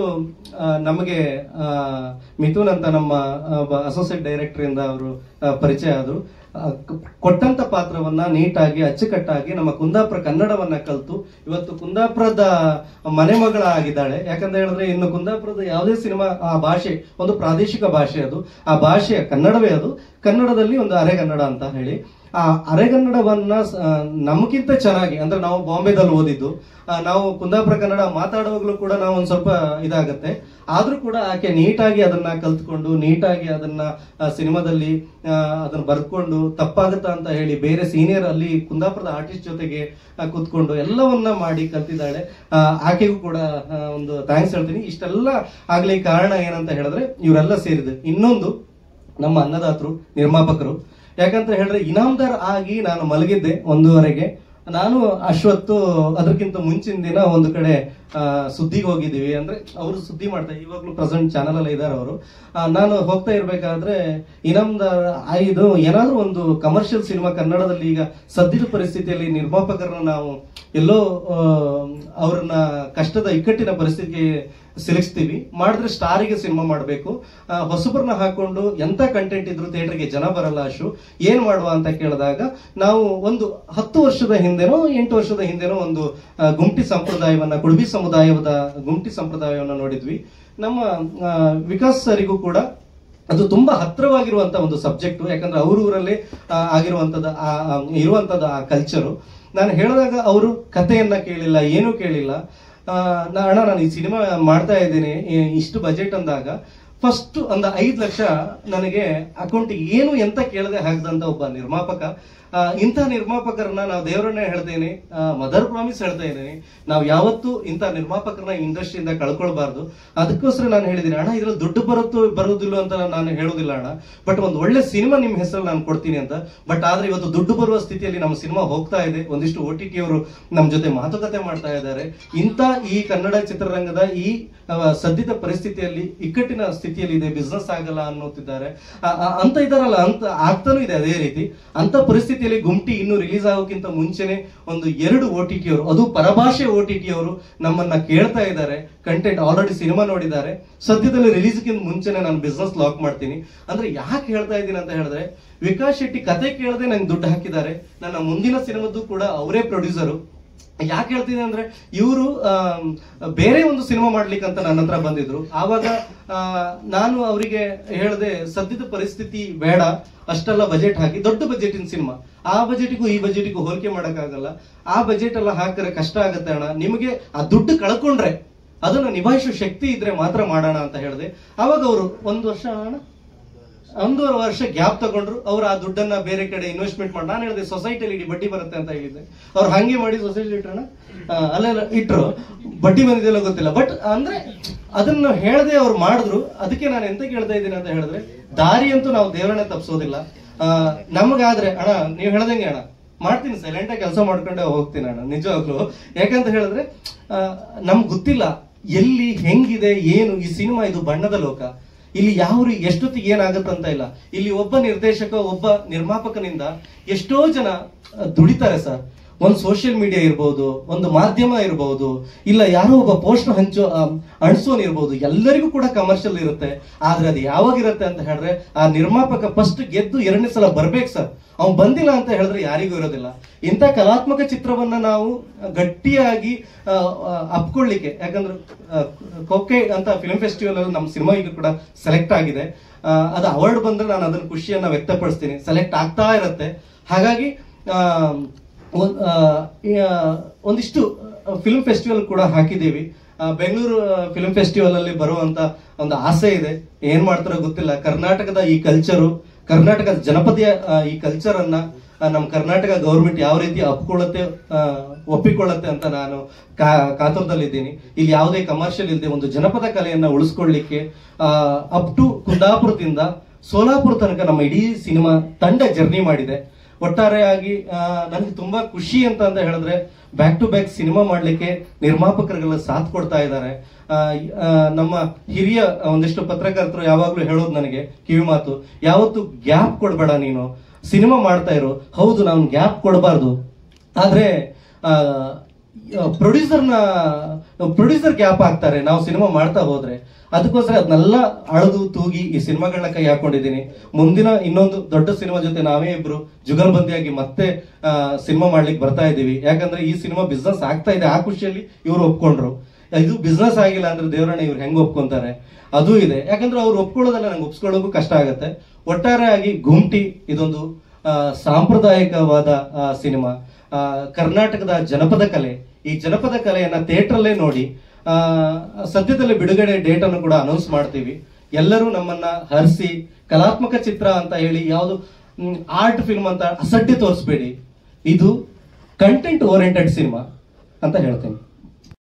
ನಮಗೆ ಆ, ಮಿಥುನ್ ಅಂತ ನಮ್ಮ ಅಸೋಸಿಯೇಟ್ ಡೈರೆಕ್ಟರ್ ಇಂದ ಅವರು ಪರಿಚಯ ಆದ್ರು ಆ, ಕ- ಕೊಟ್ಟಂತ ಪಾತ್ರವನ್ನ ನೀಟಾಗಿ ಅಚ್ಚುಕಟ್ಟಾಗಿ ನಮ್ಮ ಕುಂದಾಪುರ ಕನ್ನಡವನ್ನ ಕಲ್ತು ಇವತ್ತು ಕುಂದಾಪುರದ ಮನೆ ಮಗಳ ಆಗಿದ್ದಾಳೆ ಯಾಕಂತ ಹೇಳಿದ್ರೆ ಇನ್ನು ಕುಂದಾಪುರದ ಯಾವುದೇ ಸಿನಿಮಾ ಆ ಭಾಷೆ ಒಂದು ಪ್ರಾದೇಶಿಕ ಭಾಷೆ ಅದು ಆ ಭಾಷೆ ಕನ್ನಡವೇ ಅದು ಕನ್ನಡದಲ್ಲಿ ಒಂದು ಅರೆಗನ್ನಡ ಅಂತ ಹೇಳಿ ಆ ಅರೆಗನ್ನಡವನ್ನ ಸ- ನಮ್ಗಿಂತ ಚೆನ್ನಾಗಿ ಅಂದ್ರೆ ನಾವು ಬಾಂಬೆದಲ್ಲಿ ಓದಿದ್ದು ಆ, ನಾವು ಕುಂದಾಪುರ ಕನ್ನಡ ಮಾತಾಡುವಾಗಲೂ ಕೂಡ ನಾವು ಒಂದ್ ಸ್ವಲ್ಪ ಇದಾಗತ್ತೆ ಆದ್ರೂ ಕೂಡ ಆಕೆ ನೀಟಾಗಿ ಅದನ್ನ ಕಲ್ತ್ಕೊಂಡು ನೀಟಾಗಿ ಅದನ್ನ ಆ, ಸಿನಿಮಾದಲ್ಲಿ ಆ, ಅದನ್ನ ಬರ್ಕೊಂಡು ತಪ್ಪಾಗುತ್ತಾ ಅಂತ ಹೇಳಿ ಬೇರೆ ಸೀನಿಯರ್ ಅಲ್ಲಿ ಕುಂದಾಪುರದ ಆರ್ಟಿಸ್ಟ್ ಜೊತೆಗೆ ಆ, ಕೂತ್ಕೊಂಡು ಎಲ್ಲವನ್ನ ಮಾಡಿ ಕಲ್ತಿದ್ದಾಳೆ ಆ, ಆಕೆಗೂ ಕೂಡ ಆ, ಒಂದು ಥ್ಯಾಂಕ್ಸ್ ಹೇಳ್ತೀನಿ ಇಷ್ಟೆಲ್ಲ ಆಗ್ಲಿಕ್ಕೆ ಕಾರಣ ಏನಂತ ಹೇಳಿದ್ರೆ ಇವರೆಲ್ಲ ಸೇರಿದೆ ಇನ್ನೊಂದು ನಮ್ಮ ಅನ್ನದಾತರು ನಿರ್ಮಾಪಕರು ಯಾಕಂತ ಹೇಳಿದ್ರೆ ಇನಾಮ್ದಾರ್ ಆಗಿ ನಾನು ಮಲಗಿದ್ದೆ ಒಂದೂವರೆಗೆ ನಾನು ಅಶ್ವತ್ತು ಅದಕ್ಕಿಂತ ಮುಂಚಿನ ದಿನ ಒಂದು ಕಡೆ ಆ, ಸುದ್ದಿಗೆ ಹೋಗಿದ್ದೀವಿ ಅಂದ್ರೆ ಅವರು ಸುದ್ದಿ ಮಾಡ್ತಾರೆ ಇವಾಗ್ಲೂ ಪ್ರೆಸೆಂಟ್ ಚಾನಲ್ ಅಲ್ಲಿ ಇದಾರೆ ಅವರು ನಾನು ಹೋಗ್ತಾ ಇರ್ಬೇಕಾದ್ರೆ ಇನಾಮ್ದಾರ್ ಆ, ಇದು ಏನಾದ್ರೂ ಒಂದು ಕಮರ್ಷಿಯಲ್ ಸಿನಿಮಾ ಕನ್ನಡದಲ್ಲಿ ಈಗ ಸದ್ಯದ ಪರಿಸ್ಥಿತಿಯಲ್ಲಿ ನಿರ್ಮಾಪಕರನ್ನ ನಾವು ಎಲ್ಲೋ ಆ, ಅವ್ರನ್ನ ಕಷ್ಟದ ಇಕ್ಕಟ್ಟಿನ ಪರಿಸ್ಥಿತಿಗೆ ಸಿಲುಕಿಸ್ತೀವಿ ಮಾಡಿದ್ರೆ ಸ್ಟಾರಿಗೆ ಸಿನಿಮಾ ಮಾಡಬೇಕು ಹೊಸಬರನ್ನ ಹಾಕೊಂಡು ಎಂತ ಕಂಟೆಂಟ್ ಇದ್ರು ಥಿಯೇಟರ್ಗೆ ಜನ ಬರಲ್ಲ ಅಶು ಏನ್ ಮಾಡುವ ಅಂತ ಕೇಳಿದಾಗ ನಾವು ಒಂದು ಹತ್ತು ವರ್ಷದ ಹಿಂದೆನೋ ಎಂಟು ವರ್ಷದ ಹಿಂದೆನೋ ಒಂದು ಆ, ಗುಮ್ಟಿ ಸಂಪ್ರದಾಯವನ್ನ ಕುಡುಬಿ ಸಮುದಾಯದ ಗುಮ್ಟಿ ಸಂಪ್ರದಾಯವನ್ನ ನೋಡಿದ್ವಿ ನಮ್ಮ ಆ, ವಿಕಾಸ್ ಸರಿಗೂ ಕೂಡ ಅದು ತುಂಬಾ ಹತ್ರವಾಗಿರುವಂತ ಒಂದು ಸಬ್ಜೆಕ್ಟ್ ಯಾಕಂದ್ರೆ ಅವ್ರ ಊರಲ್ಲಿ ಆ, ಆಗಿರುವಂತದ್ದು ಆ ಆ, ಇರುವಂತದ್ದು ಆ ಕಲ್ಚರು ನಾನು ಹೇಳಿದಾಗ ಅವರು ಕಥೆಯನ್ನ ಕೇಳಿಲ್ಲ ಏನೂ ಕೇಳಿಲ್ಲ ಆ, ನಾ ಅಣ್ಣ ನಾನು ಈ ಸಿನಿಮಾ ಮಾಡ್ತಾ ಇದ್ದೀನಿ ಈ- ಇಷ್ಟು ಬಜೆಟ್ ಅಂದಾಗ ಫಸ್ಟ್ ಒಂದು ಐದು ಲಕ್ಷ ನನಗೆ ಅಕೌಂಟ್ ಏನು ಎಂತ ಕೇಳದೆ ಹಾಕಿದಂತ ಒಬ್ಬ ನಿರ್ಮಾಪಕ ಆ, ಇಂಥ ನಿರ್ಮಾಪಕರನ್ನ ನಾವು ದೇವರನ್ನೇ ಹೇಳ್ತೇನೆ ಮದರ್ ಪ್ರಾಮಿಸ್ ಹೇಳ್ತಾ ಇದ್ದೀನಿ ನಾವು ಯಾವತ್ತೂ ಇಂಥ ನಿರ್ಮಾಪಕರನ್ನ ಇಂಡಸ್ಟ್ರಿಯಿಂದ ಕಳ್ಕೊಳ್ಬಾರ್ದು ಅದಕ್ಕೋಸ್ಕರ ನಾನು ಹೇಳಿದ್ದೀನಿ ಅಣ್ಣ ಇದ್ರಲ್ಲಿ ದುಡ್ಡು ಬರುತ್ತೋ ಬರೋದಿಲ್ಲ ಅಂತ ನಾನು ಹೇಳೋದಿಲ್ಲ ಅಣ್ಣ ಬಟ್ ಒಂದು ಒಳ್ಳೆ ಸಿನಿಮಾ ನಿಮ್ಮ ಹೆಸರಲ್ಲಿ ನಾನು ಕೊಡ್ತೀನಿ ಅಂತ ಬಟ್ ಆದ್ರೆ ಇವತ್ತು ದುಡ್ಡು ಬರುವ ಸ್ಥಿತಿಯಲ್ಲಿ ನಮ್ಮ ಸಿನಿಮಾ ಹೋಗ್ತಾ ಇದೆ ಒಂದಿಷ್ಟು ಓ ಟಿ ಟಿ ಅವರು ನಮ್ಮ ಜೊತೆ ಮಾತುಕತೆ ಮಾಡ್ತಾ ಇದ್ದಾರೆ ಇಂಥ ಈ ಕನ್ನಡ ಚಿತ್ರರಂಗದ ಈ ಆ, ಸದ್ಯದ ಪರಿಸ್ಥಿತಿಯಲ್ಲಿ ಇಕ್ಕಟ್ಟಿನ ಸ್ಥಿತಿಯಲ್ಲಿ ಇದೆ ಬಿಸ್ನೆಸ್ ಆಗಲ್ಲ ಅನ್ನುತ್ತಿದ್ದಾರೆ ಆ, ಆ, ಅಂತ ಇದಾರಲ್ಲ ಅಂತ ಆಗ್ತಾನೂ ಇದೆ ಅದೇ ರೀತಿ ಅಂತ ಪರಿಸ್ಥಿತಿಯಲ್ಲಿ ಗುಮ್ಟಿ ಇನ್ನು ರಿಲೀಸ್ ಆಗೋಕ್ಕಿಂತ ಮುಂಚೆನೆ ಒಂದು ಎರಡು ಓ ಟಿ ಟಿ ಅವರು ಅದು ಪರಭಾಷೆ ಓ ಟಿ ಟಿ ಅವರು ನಮ್ಮನ್ನ ಕೇಳ್ತಾ ಇದ್ದಾರೆ ಕಂಟೆಂಟ್ ಆಲ್ರೆಡಿ ಸಿನಿಮಾ ನೋಡಿದ್ದಾರೆ ಸದ್ಯದಲ್ಲಿ ರಿಲೀಸ್ಗಿಂತ ಮುಂಚೆನೆ ನಾನು ಬಿಸ್ನೆಸ್ ಲಾಕ್ ಮಾಡ್ತೀನಿ ಅಂದ್ರೆ ಯಾಕೆ ಹೇಳ್ತಾ ಇದ್ದೀನಿ ಅಂತ ಹೇಳಿದ್ರೆ ವಿಕಾಸ್ ಶೆಟ್ಟಿ ಕತೆ ಕೇಳದೆ ನಂಗೆ ದುಡ್ಡು ಹಾಕಿದ್ದಾರೆ ನನ್ನ ಮುಂದಿನ ಸಿನಿಮಾದ್ದು ಕೂಡ ಅವರೇ ಪ್ರೊಡ್ಯೂಸರು ಯಾಕೆ ಹೇಳ್ತೀನಿ ಅಂದ್ರೆ ಇವರು ಬೇರೆ ಒಂದು ಸಿನಿಮಾ ಮಾಡ್ಲಿಕ್ಕೆ ಅಂತ ನನ್ನ ಹತ್ರ ಬಂದಿದ್ರು ಆವಾಗ ಆ, ನಾನು ಅವರಿಗೆ ಹೇಳಿದೆ ಸದ್ಯದ ಪರಿಸ್ಥಿತಿ ಬೇಡ ಅಷ್ಟೆಲ್ಲ ಬಜೆಟ್ ಹಾಕಿ ದೊಡ್ಡ ಬಜೆಟಿನ ಸಿನಿಮಾ ಆ ಬಜೆಟಿಗೂ ಈ ಬಜೆಟಿಗೂ ಹೋಲಿಕೆ ಮಾಡಕ್ಕಾಗಲ್ಲ ಆ ಬಜೆಟ್ ಎಲ್ಲ ಹಾಕಿದ್ರೆ ಕಷ್ಟ ಆಗುತ್ತೆ ಅಣ್ಣ ನಿಮಗೆ ಆ ದುಡ್ಡು ಕಳ್ಕೊಂಡ್ರೆ ಅದನ್ನ ನಿಭಾಯಿಸೋ ಶಕ್ತಿ ಇದ್ರೆ ಮಾತ್ರ ಮಾಡೋಣ ಅಂತ ಹೇಳಿದೆ ಅವಾಗ ಅವರು ಒಂದು ವರ್ಷ ಅಣ್ಣ ಒಂದೂವರೆ ವರ್ಷ ಗ್ಯಾಪ್ ತಗೊಂಡ್ರು ಅವ್ರು ಆ ದುಡ್ಡನ್ನ ಬೇರೆ ಕಡೆ ಇನ್ವೆಸ್ಟ್ಮೆಂಟ್ ಮಾಡಿ ನಾನು ಹೇಳಿದೆ ಸೊಸೈಟಿಯಲ್ಲಿ ಇಡಿ ಬಡ್ಡಿ ಬರುತ್ತೆ ಅಂತ ಹೇಳಿದ್ದೆ ಅವ್ರು ಹಂಗೆ ಮಾಡಿ ಸೊಸೈಟಿ ಇಟ್ರಣ ಅಲ್ಲೆಲ್ಲ ಇಟ್ರು ಬಡ್ಡಿ ಬಂದಿದೆಲ್ಲ ಗೊತ್ತಿಲ್ಲ ಬಟ್ ಅಂದ್ರೆ ಅದನ್ನ ಹೇಳದೆ ಅವ್ರು ಮಾಡಿದ್ರು ಅದಕ್ಕೆ ನಾನು ಎಂತ ಕೇಳ್ತಾ ಇದ್ದೀನಿ ಅಂತ ಹೇಳಿದ್ರೆ ದಾರಿ ಅಂತೂ ನಾವು ದೇವರನ್ನ ತಪ್ಪಿಸೋದಿಲ್ಲ ಆ, ನಮಗಾದ್ರೆ ಅಣ್ಣ ನೀವು ಹೇಳ್ದಂಗೆ ಅಣ್ಣ ಮಾಡ್ತೀನಿ ಸೈಲೆಂಟ್ ಆಗಿ ಕೆಲಸ ಮಾಡ್ಕೊಂಡೆ ಹೋಗ್ತೀನಿ ಅಣ್ಣ ನಿಜವಾಗ್ಲು ಯಾಕಂತ ಹೇಳಿದ್ರೆ ಆ, ನಮ್ಗ್ ಗೊತ್ತಿಲ್ಲ ಎಲ್ಲಿ ಹೆಂಗಿದೆ ಏನು ಈ ಸಿನಿಮಾ ಇದು ಬಣ್ಣದ ಲೋಕ ಇಲ್ಲಿ ಯಾವ ರೀ ಎಷ್ಟೊತ್ತಿಗೆ ಏನಾಗುತ್ತಂತ ಇಲ್ಲ ಇಲ್ಲಿ ಒಬ್ಬ ನಿರ್ದೇಶಕ ಒಬ್ಬ ನಿರ್ಮಾಪಕನಿಂದ ಎಷ್ಟೋ ಜನ ಆ, ದುಡಿತಾರೆ ಸರ್ ಒಂದು ಸೋಷಿಯಲ್ ಮೀಡಿಯಾ ಇರ್ಬೋದು ಒಂದು ಮಾಧ್ಯಮ ಇರ್ಬೋದು ಇಲ್ಲ ಯಾರೋ ಒಬ್ಬ ಪೋಸ್ಟರ್ ಹಂಚೋ ಆ, ಅಂಟಿಸೋನ್ ಇರ್ಬೋದು ಎಲ್ಲರಿಗೂ ಕೂಡ ಕಮರ್ಷಿಯಲ್ ಇರುತ್ತೆ ಆದ್ರೆ ಅದು ಯಾವಾಗ ಇರುತ್ತೆ ಅಂತ ಹೇಳಿದ್ರೆ ಆ ನಿರ್ಮಾಪಕ ಫಸ್ಟ್ ಗೆದ್ದು ಎರಡನೇ ಸಲ ಬರ್ಬೇಕು ಸರ್ ಅವ್ನು ಬಂದಿಲ್ಲ ಅಂತ ಹೇಳಿದ್ರೆ ಯಾರಿಗೂ ಇರೋದಿಲ್ಲ ಇಂಥ ಕಲಾತ್ಮಕ ಚಿತ್ರವನ್ನ ನಾವು ಗಟ್ಟಿಯಾಗಿ ಆ, ಆ, ಅಪ್ಕೊಳ್ಳಿಕ್ಕೆ ಯಾಕಂದ್ರೆ ಆ, ಕೊಕ್ಕೆ ಅಂತ ಫಿಲ್ಮ್ ಫೆಸ್ಟಿವಲ್ ಅಲ್ಲಿ ನಮ್ಮ ಸಿನಿಮಾ ಈಗ ಕೂಡ ಸೆಲೆಕ್ಟ್ ಆಗಿದೆ ಆ, ಅದು ಅವಾರ್ಡ್ ಬಂದ್ರೆ ನಾನು ಅದನ್ನ ಖುಷಿಯನ್ನ ವ್ಯಕ್ತಪಡಿಸ್ತೀನಿ ಸೆಲೆಕ್ಟ್ ಆಗ್ತಾ ಇರತ್ತೆ ಹಾಗಾಗಿ ಆ, ಒಂದ್- ಆ, ಈ, ಆ, ಒಂದಿಷ್ಟು ಫಿಲ್ಮ್ ಫೆಸ್ಟಿವಲ್ ಕೂಡ ಹಾಕಿದ್ದೀವಿ ಆ, ಬೆಂಗಳೂರು ಫಿಲ್ಮ್ ಫೆಸ್ಟಿವಲ್ ಅಲ್ಲಿ ಬರುವಂತ ಒಂದು ಆಸೆ ಇದೆ ಏನ್ ಮಾಡ್ತಾರೋ ಗೊತ್ತಿಲ್ಲ ಕರ್ನಾಟಕದ ಈ ಕಲ್ಚರು ಕರ್ನಾಟಕದ ಜನಪದಿಯ ಆ, ಈ ಕಲ್ಚರ್ ಅನ್ನ ಆ, ನಮ್ಮ ಕರ್ನಾಟಕ ಗೌರ್ಮೆಂಟ್ ಯಾವ ರೀತಿ ಒಪ್ಕೊಳ್ಳುತ್ತೆ ಆ, ಒಪ್ಪಿಕೊಳ್ಳುತ್ತೆ ಅಂತ ನಾನು ಕಾ- ಕಾತುರದಲ್ಲಿದ್ದೀನಿ ಇಲ್ಲಿ ಯಾವುದೇ ಕಮರ್ಷಿಯಲ್ ಇಲ್ಲದೆ ಒಂದು ಜನಪದ ಕಲೆಯನ್ನ ಉಳಿಸ್ಕೊಳ್ಳಿಕ್ಕೆ ಅಪ್ ಟು ಕುಂದಾಪುರದಿಂದ ಸೋಲಾಪುರ ತನಕ ನಮ್ಮ ಇಡೀ ಸಿನಿಮಾ ತಂಡ ಜರ್ನಿ ಮಾಡಿದೆ ಒಟ್ಟಾರೆಯಾಗಿ ನನಗೆ ತುಂಬಾ ಖುಷಿ ಅಂತ ಅಂತ ಹೇಳಿದ್ರೆ ಬ್ಯಾಕ್ ಟು ಬ್ಯಾಕ್ ಸಿನಿಮಾ ಮಾಡ್ಲಿಕ್ಕೆ ನಿರ್ಮಾಪಕರುಗಳ ಸಾಥ್ ಕೊಡ್ತಾ ಇದ್ದಾರೆ ಆ, ಆ, ನಮ್ಮ ಹಿರಿಯ ಒಂದಿಷ್ಟು ಪತ್ರಕರ್ತರು ಯಾವಾಗ್ಲೂ ಹೇಳೋದು ನನಗೆ ಕಿವಿ ಮಾತು ಯಾವತ್ತು ಗ್ಯಾಪ್ ಕೊಡ್ಬೇಡ ನೀನು ಸಿನಿಮಾ ಮಾಡ್ತಾ ಇರೋ ಹೌದು ನಾವು ಗ್ಯಾಪ್ ಕೊಡಬಾರ್ದು ಆದ್ರೆ ಪ್ರೊಡ್ಯೂಸರ್ನ ಪ್ರೊಡ್ಯೂಸರ್ ಗ್ಯಾಪ್ ಆಗ್ತಾರೆ ನಾವು ಸಿನಿಮಾ ಮಾಡ್ತಾ ಹೋದ್ರೆ ಅದಕ್ಕೋಸ್ಕರ ಅದನ್ನೆಲ್ಲ ಅಳದು ತೂಗಿ ಈ ಸಿನಿಮಾಗಳನ್ನ ಕೈ ಹಾಕೊಂಡಿದ್ದೀನಿ ಮುಂದಿನ ಇನ್ನೊಂದು ದೊಡ್ಡ ಸಿನಿಮಾ ಜೊತೆ ನಾವೇ ಇಬ್ರು ಜುಗಲ್ಬಂದಿಯಾಗಿ ಮತ್ತೆ ಸಿನಿಮಾ ಮಾಡ್ಲಿಕ್ಕೆ ಬರ್ತಾ ಇದ್ದೀವಿ ಯಾಕಂದ್ರೆ ಈ ಸಿನಿಮಾ ಬಿಸ್ನೆಸ್ ಆಗ್ತಾ ಇದೆ ಆ ಖುಷಿಯಲ್ಲಿ ಇವ್ರು ಒಪ್ಕೊಂಡ್ರು ಇದು ಬಿಸ್ನೆಸ್ ಆಗಿಲ್ಲ ಅಂದ್ರೆ ದೇವರಣ್ಣ ಇವ್ರು ಹೆಂಗ್ ಒಪ್ಕೊಂತಾರೆ ಅದು ಇದೆ ಯಾಕಂದ್ರೆ ಅವ್ರು ಒಪ್ಕೊಳ್ಳೋದಲ್ಲ ನಂಗೆ ಒಪ್ಸ್ಕೊಳ್ಳೋಕು ಕಷ್ಟ ಆಗುತ್ತೆ ಒಟ್ಟಾರೆಯಾಗಿ ಗುಮ್ಟಿ ಇದೊಂದು ಆ, ಸಾಂಪ್ರದಾಯಿಕವಾದ ಆ, ಸಿನಿಮಾ ಆ, ಕರ್ನಾಟಕದ ಜನಪದ ಕಲೆ ಈ ಜನಪದ ಕಲೆಯನ್ನ ಥಿಯೇಟ್ರಲ್ಲೇ ನೋಡಿ ಆ, ಸದ್ಯದಲ್ಲೇ ಬಿಡುಗಡೆ ಡೇಟ್ ಅನ್ನು ಕೂಡ ಅನೌನ್ಸ್ ಮಾಡ್ತೀವಿ ಎಲ್ಲರೂ ನಮ್ಮನ್ನ ಹರಿಸಿ ಕಲಾತ್ಮಕ ಚಿತ್ರ ಅಂತ ಹೇಳಿ ಯಾವುದು ಆರ್ಟ್ ಫಿಲ್ಮ್ ಅಂತ ಅಸಡ್ಡೆ ತೋರಿಸ್ಬೇಡಿ ಇದು ಕಂಟೆಂಟ್ ಓರಿಯೆಂಟೆಡ್ ಸಿನಿಮಾ ಅಂತ ಹೇಳ್ತೇನೆ